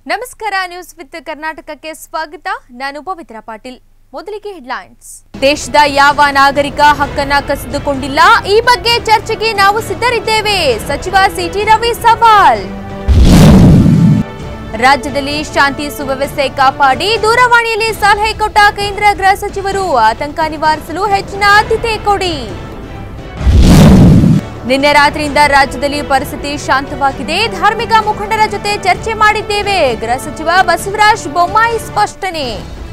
ನಮಸ್ಕಾರ news with ಕರ್ನಾಟಕಕ್ಕೆ ಸ್ವಾಗತ ನಾನು ಪವಿತ್ರ ಪಾಟೀಲ್ ಮೊದಲಿಗೆ ಹೆಡ್ಲೈನ್ಸ್ ದೇಶದ ಯಾವ ನಾಗರಿಕ ಹಕ್ಕನ್ನ ಕಸಿದುಕೊಂಡಿಲ್ಲ ಈ ಬಗ್ಗೆ ಚರ್ಚೆಗೆ ನಾವು ಸಿದ್ಧರಿದ್ದೇವೆ ಸಚಿವ ಸಿಟಿ ರವಿ ಸವಾಲ್ ರಾಜ್ಯದಲ್ಲಿ ಶಾಂತಿ ಸುವ್ಯವಸ್ಥೆ ಕಾಪಾಡಿ ದೂರವಾಣಿಯಲ್ಲಿ ಸಲಹೆ ಕೊಟ್ಟ ಕೇಂದ್ರ ಗೃಹ ಸಚಿವರು ಆತಂಕ ನಿವಾರಿಸಲು ಹೆಚ್ಚಿನ ಆದ್ಯತೆ ಕೊಡಿ ನಿನ್ನೆ ರಾತ್ರಿಯಿಂದ ರಾಜ್ಯದಲ್ಲಿ ಪರಿಸ್ಥಿತಿ ಶಾಂತವಾಗಿದೆ ಧಾರ್ಮಿಕ ಮುಖಂಡರ ಜೊತೆ ಚರ್ಚೆ ಮಾಡಿದ್ದೇವೆ ಗೃಹ ಸಚಿವ ಬಸವರಾಜ ಬೊಮ್ಮಾಯಿ ಸ್ಪಷ್ಟನೆ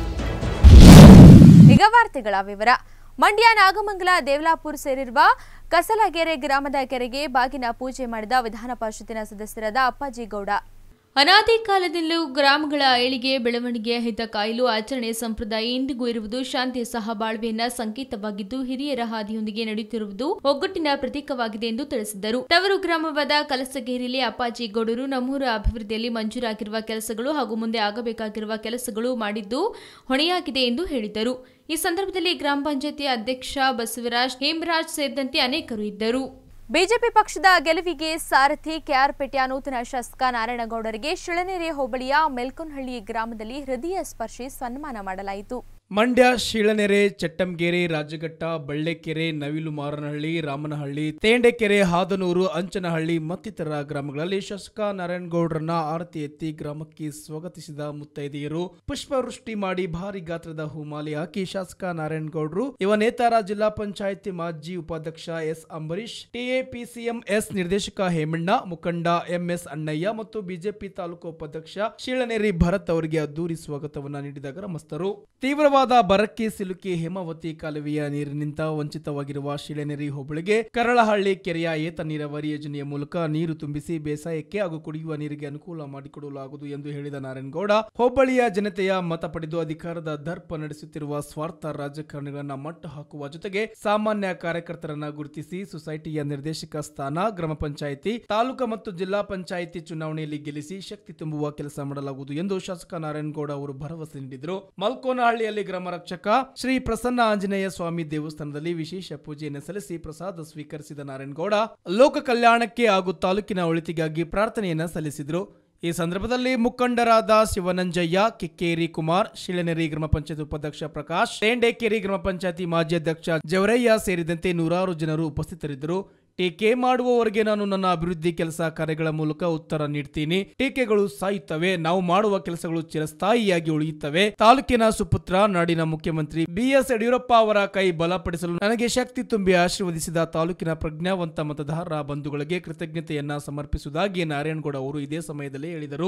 ಈಗ ವಾರ್ತೆಗಳ ವಿವರ ಮಂಡ್ಯ ನಾಗಮಂಗಲ ದೇವಲಾಪುರ್ ಸೇರಿರುವ ಕಸಲಗೆರೆ ಗ್ರಾಮದ ಕೆರೆಗೆ ಬಾಗಿನ ಪೂಜೆ ಮಾಡಿದ ವಿಧಾನ ಪರಿಷತ್ತಿನ ಸದಸ್ಯರಾದ ಅಪ್ಪಾಜಿ ಗೌಡ ಅನಾದಿ ಕಾಲದಲ್ಲೂ ಗ್ರಾಮಗಳ ಏಳಿಗೆ ಬೆಳವಣಿಗೆಯ ಹಿತ ಕಾಯಲು ಆಚರಣೆ ಸಂಪ್ರದಾಯ ಇಂದಿಗೂ ಇರುವುದು ಶಾಂತಿ ಸಹಬಾಳ್ವೆಯನ್ನ ಸಂಕೇತವಾಗಿದ್ದು ಹಿರಿಯರ ಹಾದಿಯೊಂದಿಗೆ ನಡೆಯುತ್ತಿರುವುದು ಒಗ್ಗಟ್ಟಿನ ಪ್ರತೀಕವಾಗಿದೆ ಎಂದು ತಿಳಿಸಿದರು ತವರು ಗ್ರಾಮವಾದ ಕಲಸಗೇರಿಯಲ್ಲಿ ಅಪ್ಪಾಜಿ ಗೌಡರು ನಮ್ಮೂರ ಅಭಿವೃದ್ಧಿಯಲ್ಲಿ ಮಂಜೂರಾಗಿರುವ ಕೆಲಸಗಳು ಹಾಗೂ ಮುಂದೆ ಆಗಬೇಕಾಗಿರುವ ಕೆಲಸಗಳು ಮಾಡಿದ್ದು ಹೊಣೆಯಾಗಿದೆ ಎಂದು ಹೇಳಿದರು ಈ ಸಂದರ್ಭದಲ್ಲಿ ಗ್ರಾಮ ಪಂಚಾಯತಿ ಅಧ್ಯಕ್ಷ ಬಸವರಾಜ್ ಹೇಮರಾಜ್ ಸೇರಿದಂತೆ ಅನೇಕರು ಇದ್ದರು ಬಿಜೆಪಿ ಪಕ್ಷದ ಗೆಲುವಿಗೆ ಸಾರಥಿ ಕೆಆರ್ಪೇಟೆಯ ನೂತನ ಶಾಸಕ ನಾರಾಯಣಗೌಡರಿಗೆ ಶಿಳನೆರೆ ಹೋಬಳಿಯ ಮೆಲ್ಕೊನಹಳ್ಳಿ ಗ್ರಾಮದಲ್ಲಿ ಹೃದಯ ಸ್ಪರ್ಶಿ ಸನ್ಮಾನ ಮಾಡಲಾಯಿತು ಮಂಡ್ಯ ಶೀಳನೆರೆ ಚಟ್ಟಂಗೆರೆ ರಾಜಘಟ್ಟ ಬಳ್ಳೆಕೆರೆ ನವಿಲು ಮಾರನಹಳ್ಳಿ ರಾಮನಹಳ್ಳಿ ತೇಂಡೆಕೆರೆ ಹಾದನೂರು ಅಂಚನಹಳ್ಳಿ ಮತ್ತಿತರ ಗ್ರಾಮಗಳಲ್ಲಿ ಶಾಸಕ ನಾರಾಯಣಗೌಡರನ್ನ ಆರತಿ ಎತ್ತಿ ಗ್ರಾಮಕ್ಕೆ ಸ್ವಾಗತಿಸಿದ ಮುತ್ತೈದೆಯರು ಪುಷ್ಪವೃಷ್ಟಿ ಮಾಡಿ ಭಾರಿ ಗಾತ್ರದ ಹೂಮಾಲೆ ಹಾಕಿ ಶಾಸಕ ನಾರಾಯಣಗೌಡರು ಯುವ ನೇತಾರ ಜಿಲ್ಲಾ ಪಂಚಾಯತಿ ಮಾಜಿ ಉಪಾಧ್ಯಕ್ಷ ಎಸ್ ಅಂಬರೀಶ್ ಟಿಎಪಿಸಿಎಂ ಎಸ್ ನಿರ್ದೇಶಕ ಹೇಮಣ್ಣ ಮುಖಂಡ ಎಂಎಸ್ ಅಣ್ಣಯ್ಯ ಮತ್ತು ಬಿಜೆಪಿ ತಾಲೂಕು ಉಪಾಧ್ಯಕ್ಷ ಶೀಳನೇರಿ ಭರತ್ ಅವರಿಗೆ ಅದ್ದೂರಿ ಸ್ವಾಗತವನ್ನ ನೀಡಿದ ಗ್ರಾಮಸ್ಥರು ತೀವ್ರವಾದ ಬರಕ್ಕೆ ಸಿಲುಕಿ ಹೇಮಾವತಿ ಕಾಲುವೆಯ ನೀರಿನಿಂದ ವಂಚಿತವಾಗಿರುವ ಶೀಳನೇರಿ ಹೋಬಳಿಗೆ ಕರಳಹಳ್ಳಿ ಕೆರೆಯ ಏತ ನೀರಾವರಿ ಯೋಜನೆಯ ಮೂಲಕ ನೀರು ತುಂಬಿಸಿ ಬೇಸಾಯಕ್ಕೆ ಹಾಗೂ ಕುಡಿಯುವ ನೀರಿಗೆ ಅನುಕೂಲ ಮಾಡಿಕೊಡಲಾಗುವುದು ಎಂದು ಹೇಳಿದ ನಾರಾಯಣಗೌಡ ಹೋಬಳಿಯ ಜನತೆಯ ಮತ ಪಡೆದು ಅಧಿಕಾರದ ದರ್ಪ ನಡೆಸುತ್ತಿರುವ ಸ್ವಾರ್ಥ ರಾಜಕಾರಣಿಗಳನ್ನ ಮಟ್ಟ ಹಾಕುವ ಜೊತೆಗೆ ಸಾಮಾನ್ಯ ಕಾರ್ಯಕರ್ತರನ್ನ ಗುರುತಿಸಿ ಸೊಸೈಟಿಯ ನಿರ್ದೇಶಕ ಸ್ಥಾನ ಗ್ರಾಮ ಪಂಚಾಯಿತಿ ತಾಲೂಕು ಮತ್ತು ಜಿಲ್ಲಾ ಪಂಚಾಯಿತಿ ಚುನಾವಣೆಯಲ್ಲಿ ಗೆಲ್ಲಿಸಿ ಶಕ್ತಿ ತುಂಬುವ ಕೆಲಸ ಮಾಡಲಾಗುವುದು ಎಂದು ಶಾಸಕ ನಾರಾಯಣಗೌಡ ಅವರು ಭರವಸೆ ನೀಡಿದರು ಮಲ್ಕೋನಹಳ್ಳಿಯಲ್ಲಿ ಗ್ರಾಮ ರಕ್ಷಕ ಶ್ರೀ ಪ್ರಸನ್ನ ಆಂಜನೇಯ ಸ್ವಾಮಿ ದೇವಸ್ಥಾನದಲ್ಲಿ ವಿಶೇಷ ಪೂಜೆಯನ್ನು ಸಲ್ಲಿಸಿ ಪ್ರಸಾದ ಸ್ವೀಕರಿಸಿದ ನಾರಾಯಣಗೌಡ ಲೋಕ ಕಲ್ಯಾಣಕ್ಕೆ ಹಾಗೂ ತಾಲೂಕಿನ ಒಳಿತಿಗಾಗಿ ಪ್ರಾರ್ಥನೆಯನ್ನ ಸಲ್ಲಿಸಿದರು ಈ ಸಂದರ್ಭದಲ್ಲಿ ಮುಖಂಡರಾದ ಶಿವನಂಜಯ್ಯ ಕಿಕ್ಕೇರಿ ಕುಮಾರ್ ಶಿಳನೆರಿ ಗ್ರಾಮ ಪಂಚಾಯತ್ ಉಪಾಧ್ಯಕ್ಷ ಪ್ರಕಾಶ್ ತೇಂಡೇಕೇರಿ ಗ್ರಾಮ ಪಂಚಾಯತಿ ಮಾಜಿ ಅಧ್ಯಕ್ಷ ಜವರಯ್ಯ ಸೇರಿದಂತೆ ನೂರಾರು ಜನರು ಉಪಸ್ಥಿತರಿದ್ದರು ಟೀಕೆ ಮಾಡುವವರೆಗೆ ನಾನು ನನ್ನ ಅಭಿವೃದ್ಧಿ ಕೆಲಸ ಕಾರ್ಯಗಳ ಮೂಲಕ ಉತ್ತರ ನೀಡ್ತೀನಿ ಟೀಕೆಗಳು ಸಾಯುತ್ತವೆ ನಾವು ಮಾಡುವ ಕೆಲಸಗಳು ಚಿರಸ್ಥಾಯಿಯಾಗಿ ಉಳಿಯುತ್ತವೆ ತಾಲೂಕಿನ ಸುಪುತ್ರ ನಾಡಿನ ಮುಖ್ಯಮಂತ್ರಿ ಬಿಎಸ್ ಯಡಿಯೂರಪ್ಪ ಅವರ ಕೈ ಬಲಪಡಿಸಲು ನನಗೆ ಶಕ್ತಿ ತುಂಬಿ ಆಶೀರ್ವದಿಸಿದ ತಾಲೂಕಿನ ಪ್ರಜ್ಞಾವಂತ ಮತದಾರರ ಬಂಧುಗಳಿಗೆ ಕೃತಜ್ಞತೆಯನ್ನ ಸಮರ್ಪಿಸುವುದಾಗಿ ನಾರಾಯಣಗೌಡ ಅವರು ಇದೇ ಸಮಯದಲ್ಲಿ ಹೇಳಿದರು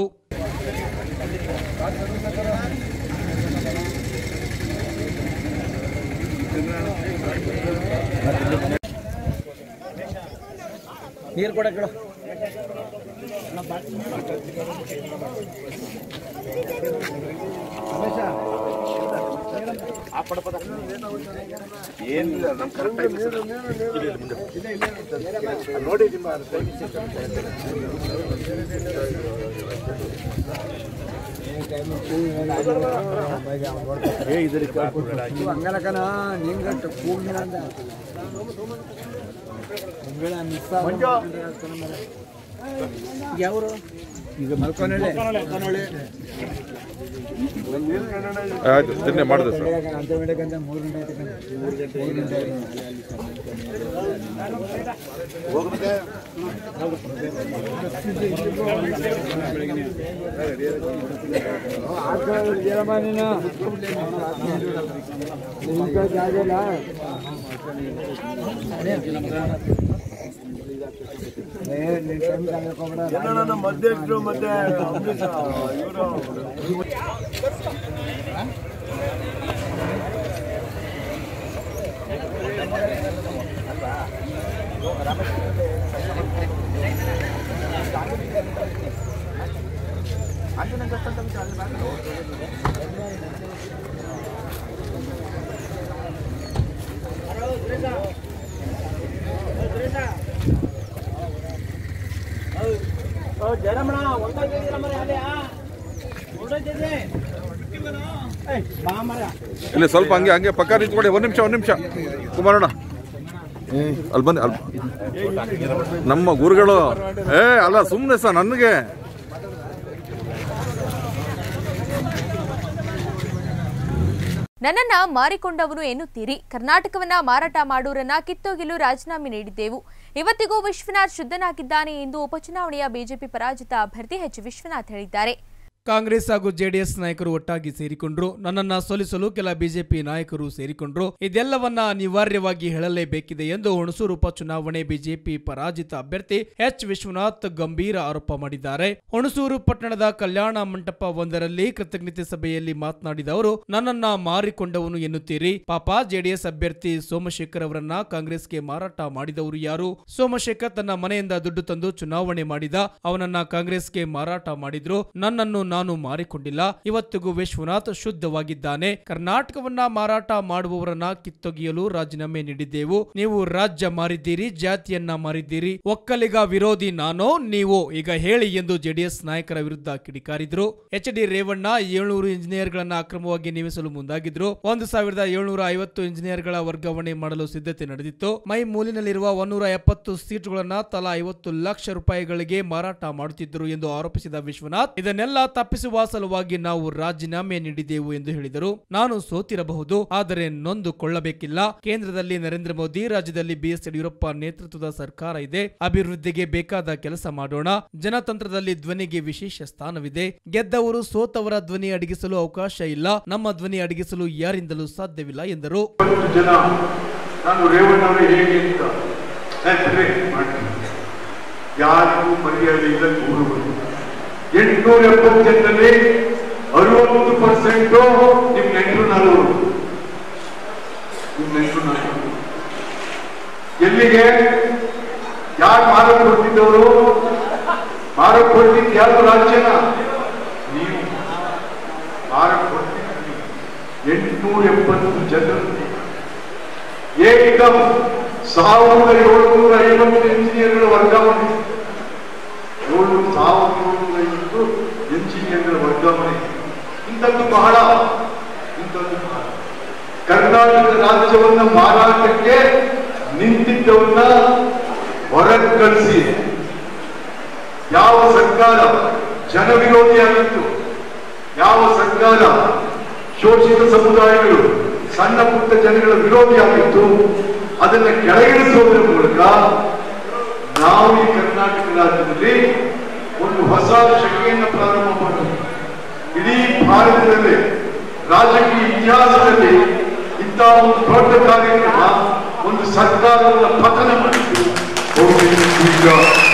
ನೀರು ಕೊಡಕ್ಕೆ ಏನಿಲ್ಲ ನಮ್ಮ ಕರೆಕ್ಟ್ ನೋಡಿ ನಿಮ್ಮ ಏ ಇದಕ್ಕೆ ಹಂಗಲಕನ ನಿಂಗಟ್ಟು ಕೂಗಿನ ಅಂದ ಮುಂಗಳ ಮಿಸ್ ಯಾವರು ಈಗ ಮಲ್ಕೊನಳ್ಳಿ ಆಯ್ತು ತಿನ್ನೆ ಮಾಡಿದೆ ಸರ್ ಅಂತ ಬೇಡಕಂತ ಮೂರು ಗಂಟೆ ಆಯ್ತು ಕಣೆ. ಮೂರು ಗಂಟೆ ಏನಮ್ಮ ನೀನು ನಿಮ್ಗೆ ಜಾಗ ಇಲ್ಲ ಏ ನಿನ್ ಟೈಮ್ ಕಾಯ್ಕೊಬೇಡ. ಮಧ್ಯಸ್ಥರು ಮತ್ತೆ ಅಂಬರೀಷ್ ಇವರು ಇಲ್ಲಿ ಸ್ವಲ್ಪ ಹಂಗೆ ಹಂಗೆ ಪಕ್ಕ ನಿಂತ್ಕೊಳ್ಳಿ ಒಂದು ನಿಮಿಷ ಒಂದು ನಿಮಿಷ ಕುಮಾರಣ್ಣ ಅಲ್ಲಿ ಬನ್ನಿ ಅಲ್ಲಿ ನಮ್ಮ ಗುರುಗಳು ಏ ಅಲ್ಲ ಸುಮ್ಮನೆ ಸರ್ ನನಗೆ ನನ್ನನ್ನ ಮಾರಿಕೊಂಡವನು ಎನ್ನುತ್ತೀರಿ ಕರ್ನಾಟಕವನ್ನ ಮಾರಾಟ ಮಾಡೋರನ್ನ ಕಿತ್ತೊಗೆಲು ರಾಜೀನಾಮೆ ನೀಡಿದ್ದೆವು ಇವತ್ತಿಗೂ ವಿಶ್ವನಾಥ್ ಶುದ್ಧನಾಗಿದ್ದಾನೆ ಎಂದು ಉಪಚುನಾವಣೆಯ ಬಿಜೆಪಿ ಪರಾಜಿತ ಅಭ್ಯರ್ಥಿ ಎಚ್ ವಿಶ್ವನಾಥ್ ಹೇಳಿದ್ದಾರೆ ಕಾಂಗ್ರೆಸ್ ಹಾಗೂ ಜೆಡಿಎಸ್ ನಾಯಕರು ಒಟ್ಟಾಗಿ ಸೇರಿಕೊಂಡ್ರು ನನ್ನನ್ನ ಸೋಲಿಸಲು ಕೆಲ ಬಿಜೆಪಿ ನಾಯಕರು ಸೇರಿಕೊಂಡ್ರು ಇದೆಲ್ಲವನ್ನ ಅನಿವಾರ್ಯವಾಗಿ ಹೇಳಲೇಬೇಕಿದೆ ಎಂದು ಹುಣಸೂರು ಉಪಚುನಾವಣೆ ಬಿಜೆಪಿ ಪರಾಜಿತ ಅಭ್ಯರ್ಥಿ ಎಚ್ ವಿಶ್ವನಾಥ್ ಗಂಭೀರ ಆರೋಪ ಮಾಡಿದ್ದಾರೆ ಹುಣಸೂರು ಪಟ್ಟಣದ ಕಲ್ಯಾಣ ಮಂಟಪ ಒಂದರಲ್ಲಿ ಕೃತಜ್ಞತೆ ಸಭೆಯಲ್ಲಿ ಮಾತನಾಡಿದ ಅವರು ನನ್ನನ್ನ ಮಾರಿಕೊಂಡವನು ಎನ್ನುತ್ತೀರಿ ಪಾಪ ಜೆಡಿಎಸ್ ಅಭ್ಯರ್ಥಿ ಸೋಮಶೇಖರ್ ಅವರನ್ನ ಕಾಂಗ್ರೆಸ್ಗೆ ಮಾರಾಟ ಮಾಡಿದವರು ಯಾರು ಸೋಮಶೇಖರ್ ತನ್ನ ಮನೆಯಿಂದ ದುಡ್ಡು ತಂದು ಚುನಾವಣೆ ಮಾಡಿದ ಅವನನ್ನ ಕಾಂಗ್ರೆಸ್ಗೆ ಮಾರಾಟ ಮಾಡಿದ್ರು ನನ್ನನ್ನು ನಾನು ಮಾರಿಕೊಂಡಿಲ್ಲ ಇವತ್ತಿಗೂ ವಿಶ್ವನಾಥ್ ಶುದ್ಧವಾಗಿದ್ದಾನೆ ಕರ್ನಾಟಕವನ್ನ ಮಾರಾಟ ಮಾಡುವವರನ್ನ ಕಿತ್ತೊಗೆಯಲು ರಾಜೀನಾಮೆ ನೀಡಿದ್ದೆವು ನೀವು ರಾಜ್ಯ ಮಾರಿದ್ದೀರಿ ಜಾತಿಯನ್ನ ಮಾರಿದ್ದೀರಿ ಒಕ್ಕಲಿಗ ವಿರೋಧಿ ನಾನೋ ನೀವು ಈಗ ಹೇಳಿ ಎಂದು ಜೆಡಿಎಸ್ ನಾಯಕರ ವಿರುದ್ಧ ಕಿಡಿಕಾರಿದ್ರು ಎಚ್ ಡಿ ರೇವಣ್ಣ ಏಳ್ನೂರು ಇಂಜಿನಿಯರ್ಗಳನ್ನ ಅಕ್ರಮವಾಗಿ ನೇಮಿಸಲು ಮುಂದಾಗಿದ್ರು ಒಂದು ಸಾವಿರದ ಏಳ್ನೂರ ಐವತ್ತು ಇಂಜಿನಿಯರ್ಗಳ ವರ್ಗಾವಣೆ ಮಾಡಲು ಸಿದ್ಧತೆ ನಡೆದಿತ್ತು ಮೈ ಮೂಲಿನಲ್ಲಿರುವ ಒನ್ನೂರ ಎಪ್ಪತ್ತು ಸೀಟುಗಳನ್ನ ತಲಾ ಐವತ್ತು ಲಕ್ಷ ರೂಪಾಯಿಗಳಿಗೆ ಮಾರಾಟ ಮಾಡುತ್ತಿದ್ದರು ಎಂದು ಆರೋಪಿಸಿದ ವಿಶ್ವನಾಥ್ ಇದನ್ನೆಲ್ಲ ತಪ್ಪಿಸುವ ಸಲುವಾಗಿ ನಾವು ರಾಜೀನಾಮೆ ನೀಡಿದೆವು ಎಂದು ಹೇಳಿದರು ನಾನು ಸೋತಿರಬಹುದು ಆದರೆ ನೊಂದುಕೊಳ್ಳಬೇಕಿಲ್ಲ ಕೇಂದ್ರದಲ್ಲಿ ನರೇಂದ್ರ ಮೋದಿ ರಾಜ್ಯದಲ್ಲಿ ಬಿಎಸ್ ಯಡಿಯೂರಪ್ಪ ನೇತೃತ್ವದ ಸರ್ಕಾರ ಇದೆ ಅಭಿವೃದ್ಧಿಗೆ ಬೇಕಾದ ಕೆಲಸ ಮಾಡೋಣ ಜನತಂತ್ರದಲ್ಲಿ ಧ್ವನಿಗೆ ವಿಶೇಷ ಸ್ಥಾನವಿದೆ ಗೆದ್ದವರು ಸೋತವರ ಧ್ವನಿ ಅಡಗಿಸಲು ಅವಕಾಶ ಇಲ್ಲ ನಮ್ಮ ಧ್ವನಿ ಅಡಗಿಸಲು ಯಾರಿಂದಲೂ ಸಾಧ್ಯವಿಲ್ಲ ಎಂದರು ಇಪ್ಪತ್ತು ಜನ ನಾನು ರೇವಣ್ಣವರೇ ಹೇಗೆ ಅಂತ ಹೆಸರೇ ಮಾಡ್ತೀನಿ ಯಾರಿಗೂ ಮರ್ಯಾದೆ ಇಲ್ಲ ಗೌರವ ಎಂಟುನೂರ ಎಪ್ಪತ್ತು ಜನರಲ್ಲಿ ಅರವತ್ತು ಪರ್ಸೆಂಟು ನಿಮ್ ನೆಂಟರು ನಾಲ್ವರು ನಿಮ್ ನೆಂಟರು ನಾಲ್ವರು ಎಲ್ಲಿಗೆ ಯಾರು ಮಾರಕ್ ಕೊಡ್ತಿದ್ದವರು ಮಾರಕ್ ಕೊಡ್ತಿದ್ದು ಯಾರು ರಾಜ್ಯನ ನೀವು ಮಾರಕ್ ಕೊಡ್ತಿದ್ದು ಎಂಟುನೂರ ಎಪ್ಪತ್ತು ಜನರು ಏಕದಂ ಸಾವಿರದ ಏಳುನೂರ ಐವತ್ತು ಇಂಜಿನಿಯರ್ಗಳ ವರ್ಗಾವಣೆ ಏಳು ಸಾವಿರದ ಏಳುನೂರ ಐವತ್ತು ಇಂಜಿನಿಯರ್ಗಳ ವರ್ಗಾವಣೆ ಇಂಥದ್ದು ಬಹಳ ಇಂಥದ್ದು ಬಹಳ ಕರ್ನಾಟಕ ರಾಜ್ಯವನ್ನ ಮಾರಾಟಕ್ಕೆ ನಿಂತಿದ್ದವನ್ನ ಹೊರಗೆ ಕಳಿಸಿ ಯಾವ ಸರ್ಕಾರ ಜನವಿರೋಧಿಯಾಗಿತ್ತು ಯಾವ ಸರ್ಕಾರ ಶೋಷಿತ ಸಮುದಾಯಗಳು ಸಣ್ಣ ಪುಟ್ಟ ಜನಗಳ ವಿರೋಧಿಯಾಗಿತ್ತು ಅದನ್ನ ಕೆಳಗಿಳಿಸುವುದರ ಮೂಲಕ ನಾವು ಈ ಕರ್ನಾಟಕ ರಾಜ್ಯದಲ್ಲಿ ಒಂದು ಹೊಸ ಶಕ್ತಿಯನ್ನು ಪ್ರಾರಂಭ ಮಾಡಬೇಕು ಇಡೀ ಭಾರತದಲ್ಲಿ ರಾಜಕೀಯ ಇತಿಹಾಸದಲ್ಲಿ ಇಂಥ ಒಂದು ದೊಡ್ಡ ಕಾರ್ಯಕ್ರಮ ಒಂದು ಸರ್ಕಾರವನ್ನು ಪತನ ಮಾಡಿದ್ದು ಬಹುತೇಕ ಶೀಘ್ರ.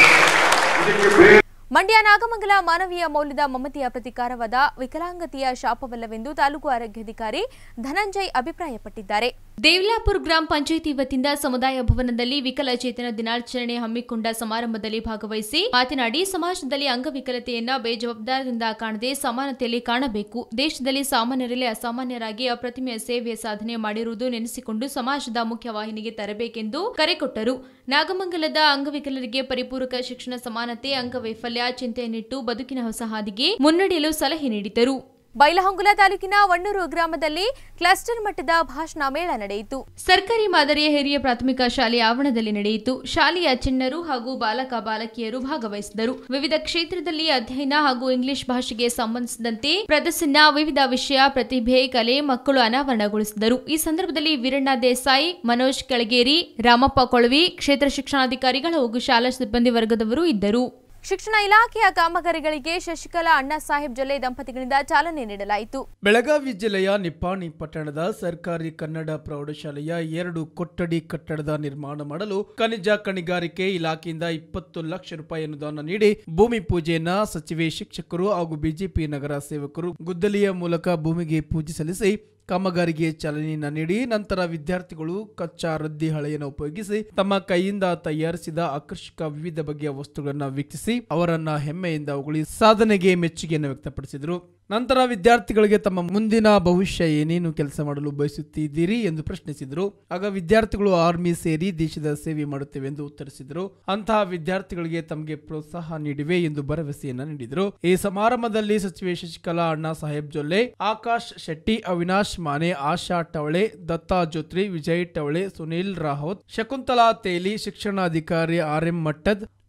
ಇದಕ್ಕೆ ಬೇರೆ ಮಂಡ್ಯ ನಾಗಮಂಗಲ ಮಾನವೀಯ ಮೌಲ್ಯದ ಮಮತೆಯ ಪ್ರತಿಕಾರವಾದ ವಿಕಲಾಂಗತೆಯ ಶಾಪವಲ್ಲವೆಂದು ತಾಲೂಕು ಆರೋಗ್ಯಾಧಿಕಾರಿ ಧನಂಜಯ್ ಅಭಿಪ್ರಾಯಪಟ್ಟಿದ್ದಾರೆ ದೇವ್ಲಾಪುರ್ ಗ್ರಾಮ ಪಂಚಾಯಿತಿ ವತಿಯಿಂದ ಸಮುದಾಯ ಭವನದಲ್ಲಿ ವಿಕಲಚೇತನ ದಿನಾಚರಣೆ ಹಮ್ಮಿಕೊಂಡ ಸಮಾರಂಭದಲ್ಲಿ ಭಾಗವಹಿಸಿ ಮಾತನಾಡಿ ಸಮಾಜದಲ್ಲಿ ಅಂಗವಿಕಲತೆಯನ್ನ ಬೇಜವಾಬ್ದಾರದಿಂದ ಕಾಣದೆ ಸಮಾನತೆಯಲ್ಲಿ ಕಾಣಬೇಕು ದೇಶದಲ್ಲಿ ಸಾಮಾನ್ಯರಲ್ಲಿ ಅಸಾಮಾನ್ಯರಾಗಿ ಅಪ್ರತಿಮೆಯ ಸೇವೆಯ ಸಾಧನೆ ಮಾಡಿರುವುದು ನೆನೆಸಿಕೊಂಡು ಸಮಾಜದ ಮುಖ್ಯವಾಹಿನಿಗೆ ತರಬೇಕೆಂದು ಕರೆ ಕೊಟ್ಟರು ನಾಗಮಂಗಲದ ಅಂಗವಿಕಲರಿಗೆ ಪರಿಪೂರಕ ಶಿಕ್ಷಣ ಸಮಾನತೆ ಅಂಗವೈಫಲ್ಯ ಚಿಂತೆಯನ್ನಿಟ್ಟು ಬದುಕಿನ ಹೊಸ ಹಾದಿಗೆ ಮುನ್ನಡೆಯಲು ಸಲಹೆ ನೀಡಿದರು ಬೈಲಹೊಂಗಲ ತಾಲೂಕಿನ ವಣ್ಣೂರು ಗ್ರಾಮದಲ್ಲಿ ಕ್ಲಸ್ಟರ್ ಮಟ್ಟದ ಭಾಷಣ ಮೇಳ ನಡೆಯಿತು ಸರ್ಕಾರಿ ಮಾದರಿಯ ಹಿರಿಯ ಪ್ರಾಥಮಿಕ ಶಾಲೆಯ ಆವರಣದಲ್ಲಿ ನಡೆಯಿತು ಶಾಲೆಯ ಚಿಣ್ಣರು ಹಾಗೂ ಬಾಲಕ ಬಾಲಕಿಯರು ಭಾಗವಹಿಸಿದರು ವಿವಿಧ ಕ್ಷೇತ್ರದಲ್ಲಿ ಅಧ್ಯಯನ ಹಾಗೂ ಇಂಗ್ಲಿಷ್ ಭಾಷೆಗೆ ಸಂಬಂಧಿಸಿದಂತೆ ಪ್ರದರ್ಶನ ವಿವಿಧ ವಿಷಯ ಪ್ರತಿಭೆ ಕಲೆ ಮಕ್ಕಳು ಅನಾವರಣಗೊಳಿಸಿದರು ಈ ಸಂದರ್ಭದಲ್ಲಿ ವೀರಣ್ಣ ದೇಸಾಯಿ ಮನೋಜ್ ಕೆಳಗೇರಿ ರಾಮಪ್ಪ ಕೊಳವಿ ಕ್ಷೇತ್ರ ಶಿಕ್ಷಣಾಧಿಕಾರಿಗಳು ಹಾಗೂ ಶಾಲಾ ಸಿಬ್ಬಂದಿ ವರ್ಗದವರು ಇದ್ದರು ಶಿಕ್ಷಣ ಇಲಾಖೆಯ ಕಾಮಗಾರಿಗಳಿಗೆ ಶಶಿಕಲಾ ಅಣ್ಣಾ ಸಾಹೇಬ್ ಜೊಲ್ಲೆ ದಂಪತಿಗಳಿಂದ ಚಾಲನೆ ನೀಡಲಾಯಿತು ಬೆಳಗಾವಿ ಜಿಲ್ಲೆಯ ನಿಪ್ಪಾಣಿ ಪಟ್ಟಣದ ಸರ್ಕಾರಿ ಕನ್ನಡ ಪ್ರೌಢಶಾಲೆಯ ಎರಡು ಕೊಠಡಿ ಕಟ್ಟಡದ ನಿರ್ಮಾಣ ಮಾಡಲು ಖನಿಜ ಕಣಿಗಾರಿಕೆ ಇಲಾಖೆಯಿಂದ ಇಪ್ಪತ್ತು ಲಕ್ಷ ರೂಪಾಯಿ ಅನುದಾನ ನೀಡಿ ಭೂಮಿ ಪೂಜೆಯನ್ನ ಸಚಿವೆ ಶಿಕ್ಷಕರು ಹಾಗೂ ಬಿಜೆಪಿ ನಗರ ಸೇವಕರು ಗುದ್ದಲಿಯ ಮೂಲಕ ಭೂಮಿಗೆ ಪೂಜೆ ಸಲ್ಲಿಸಿ ಕಾಮಗಾರಿಗೆ ಚಾಲನೆಯನ್ನ ನೀಡಿ ನಂತರ ವಿದ್ಯಾರ್ಥಿಗಳು ಕಚ್ಚಾ ರದ್ದಿ ಹಳೆಯನ್ನು ಉಪಯೋಗಿಸಿ ತಮ್ಮ ಕೈಯಿಂದ ತಯಾರಿಸಿದ ಆಕರ್ಷಕ ವಿವಿಧ ಬಗೆಯ ವಸ್ತುಗಳನ್ನ ವೀಕ್ಷಿಸಿ ಅವರನ್ನ ಹೆಮ್ಮೆಯಿಂದ ಹೊಗಳಿ ಸಾಧನೆಗೆ ಮೆಚ್ಚುಗೆಯನ್ನು ವ್ಯಕ್ತಪಡಿಸಿದರು ನಂತರ ವಿದ್ಯಾರ್ಥಿಗಳಿಗೆ ತಮ್ಮ ಮುಂದಿನ ಭವಿಷ್ಯ ಏನೇನು ಕೆಲಸ ಮಾಡಲು ಬಯಸುತ್ತಿದ್ದೀರಿ ಎಂದು ಪ್ರಶ್ನಿಸಿದರು ಆಗ ವಿದ್ಯಾರ್ಥಿಗಳು ಆರ್ಮಿ ಸೇರಿ ದೇಶದ ಸೇವೆ ಮಾಡುತ್ತೇವೆ ಎಂದು ಉತ್ತರಿಸಿದರು ಅಂತಹ ವಿದ್ಯಾರ್ಥಿಗಳಿಗೆ ತಮಗೆ ಪ್ರೋತ್ಸಾಹ ನೀಡಿವೆ ಎಂದು ಭರವಸೆಯನ್ನ ನೀಡಿದರು ಈ ಸಮಾರಂಭದಲ್ಲಿ ಸಚಿವೆ ಶಶಿಕಲಾ ಅಣ್ಣಾ ಸಾಹೇಬ್ ಜೊಲ್ಲೆ ಆಕಾಶ್ ಶೆಟ್ಟಿ ಅವಿನಾಶ್ ಮಾನೆ ಆಶಾ ಟವಳೆ ದತ್ತಾ ಜೋತ್ರಿ ವಿಜಯ್ ಟವಳೆ ಸುನೀಲ್ ರಾಹೋತ್ ಶಕುಂತಲಾ ತೇಲಿ ಶಿಕ್ಷಣಾಧಿಕಾರಿ ಆರ್ ಎಂ ಮಟ್ಟದ್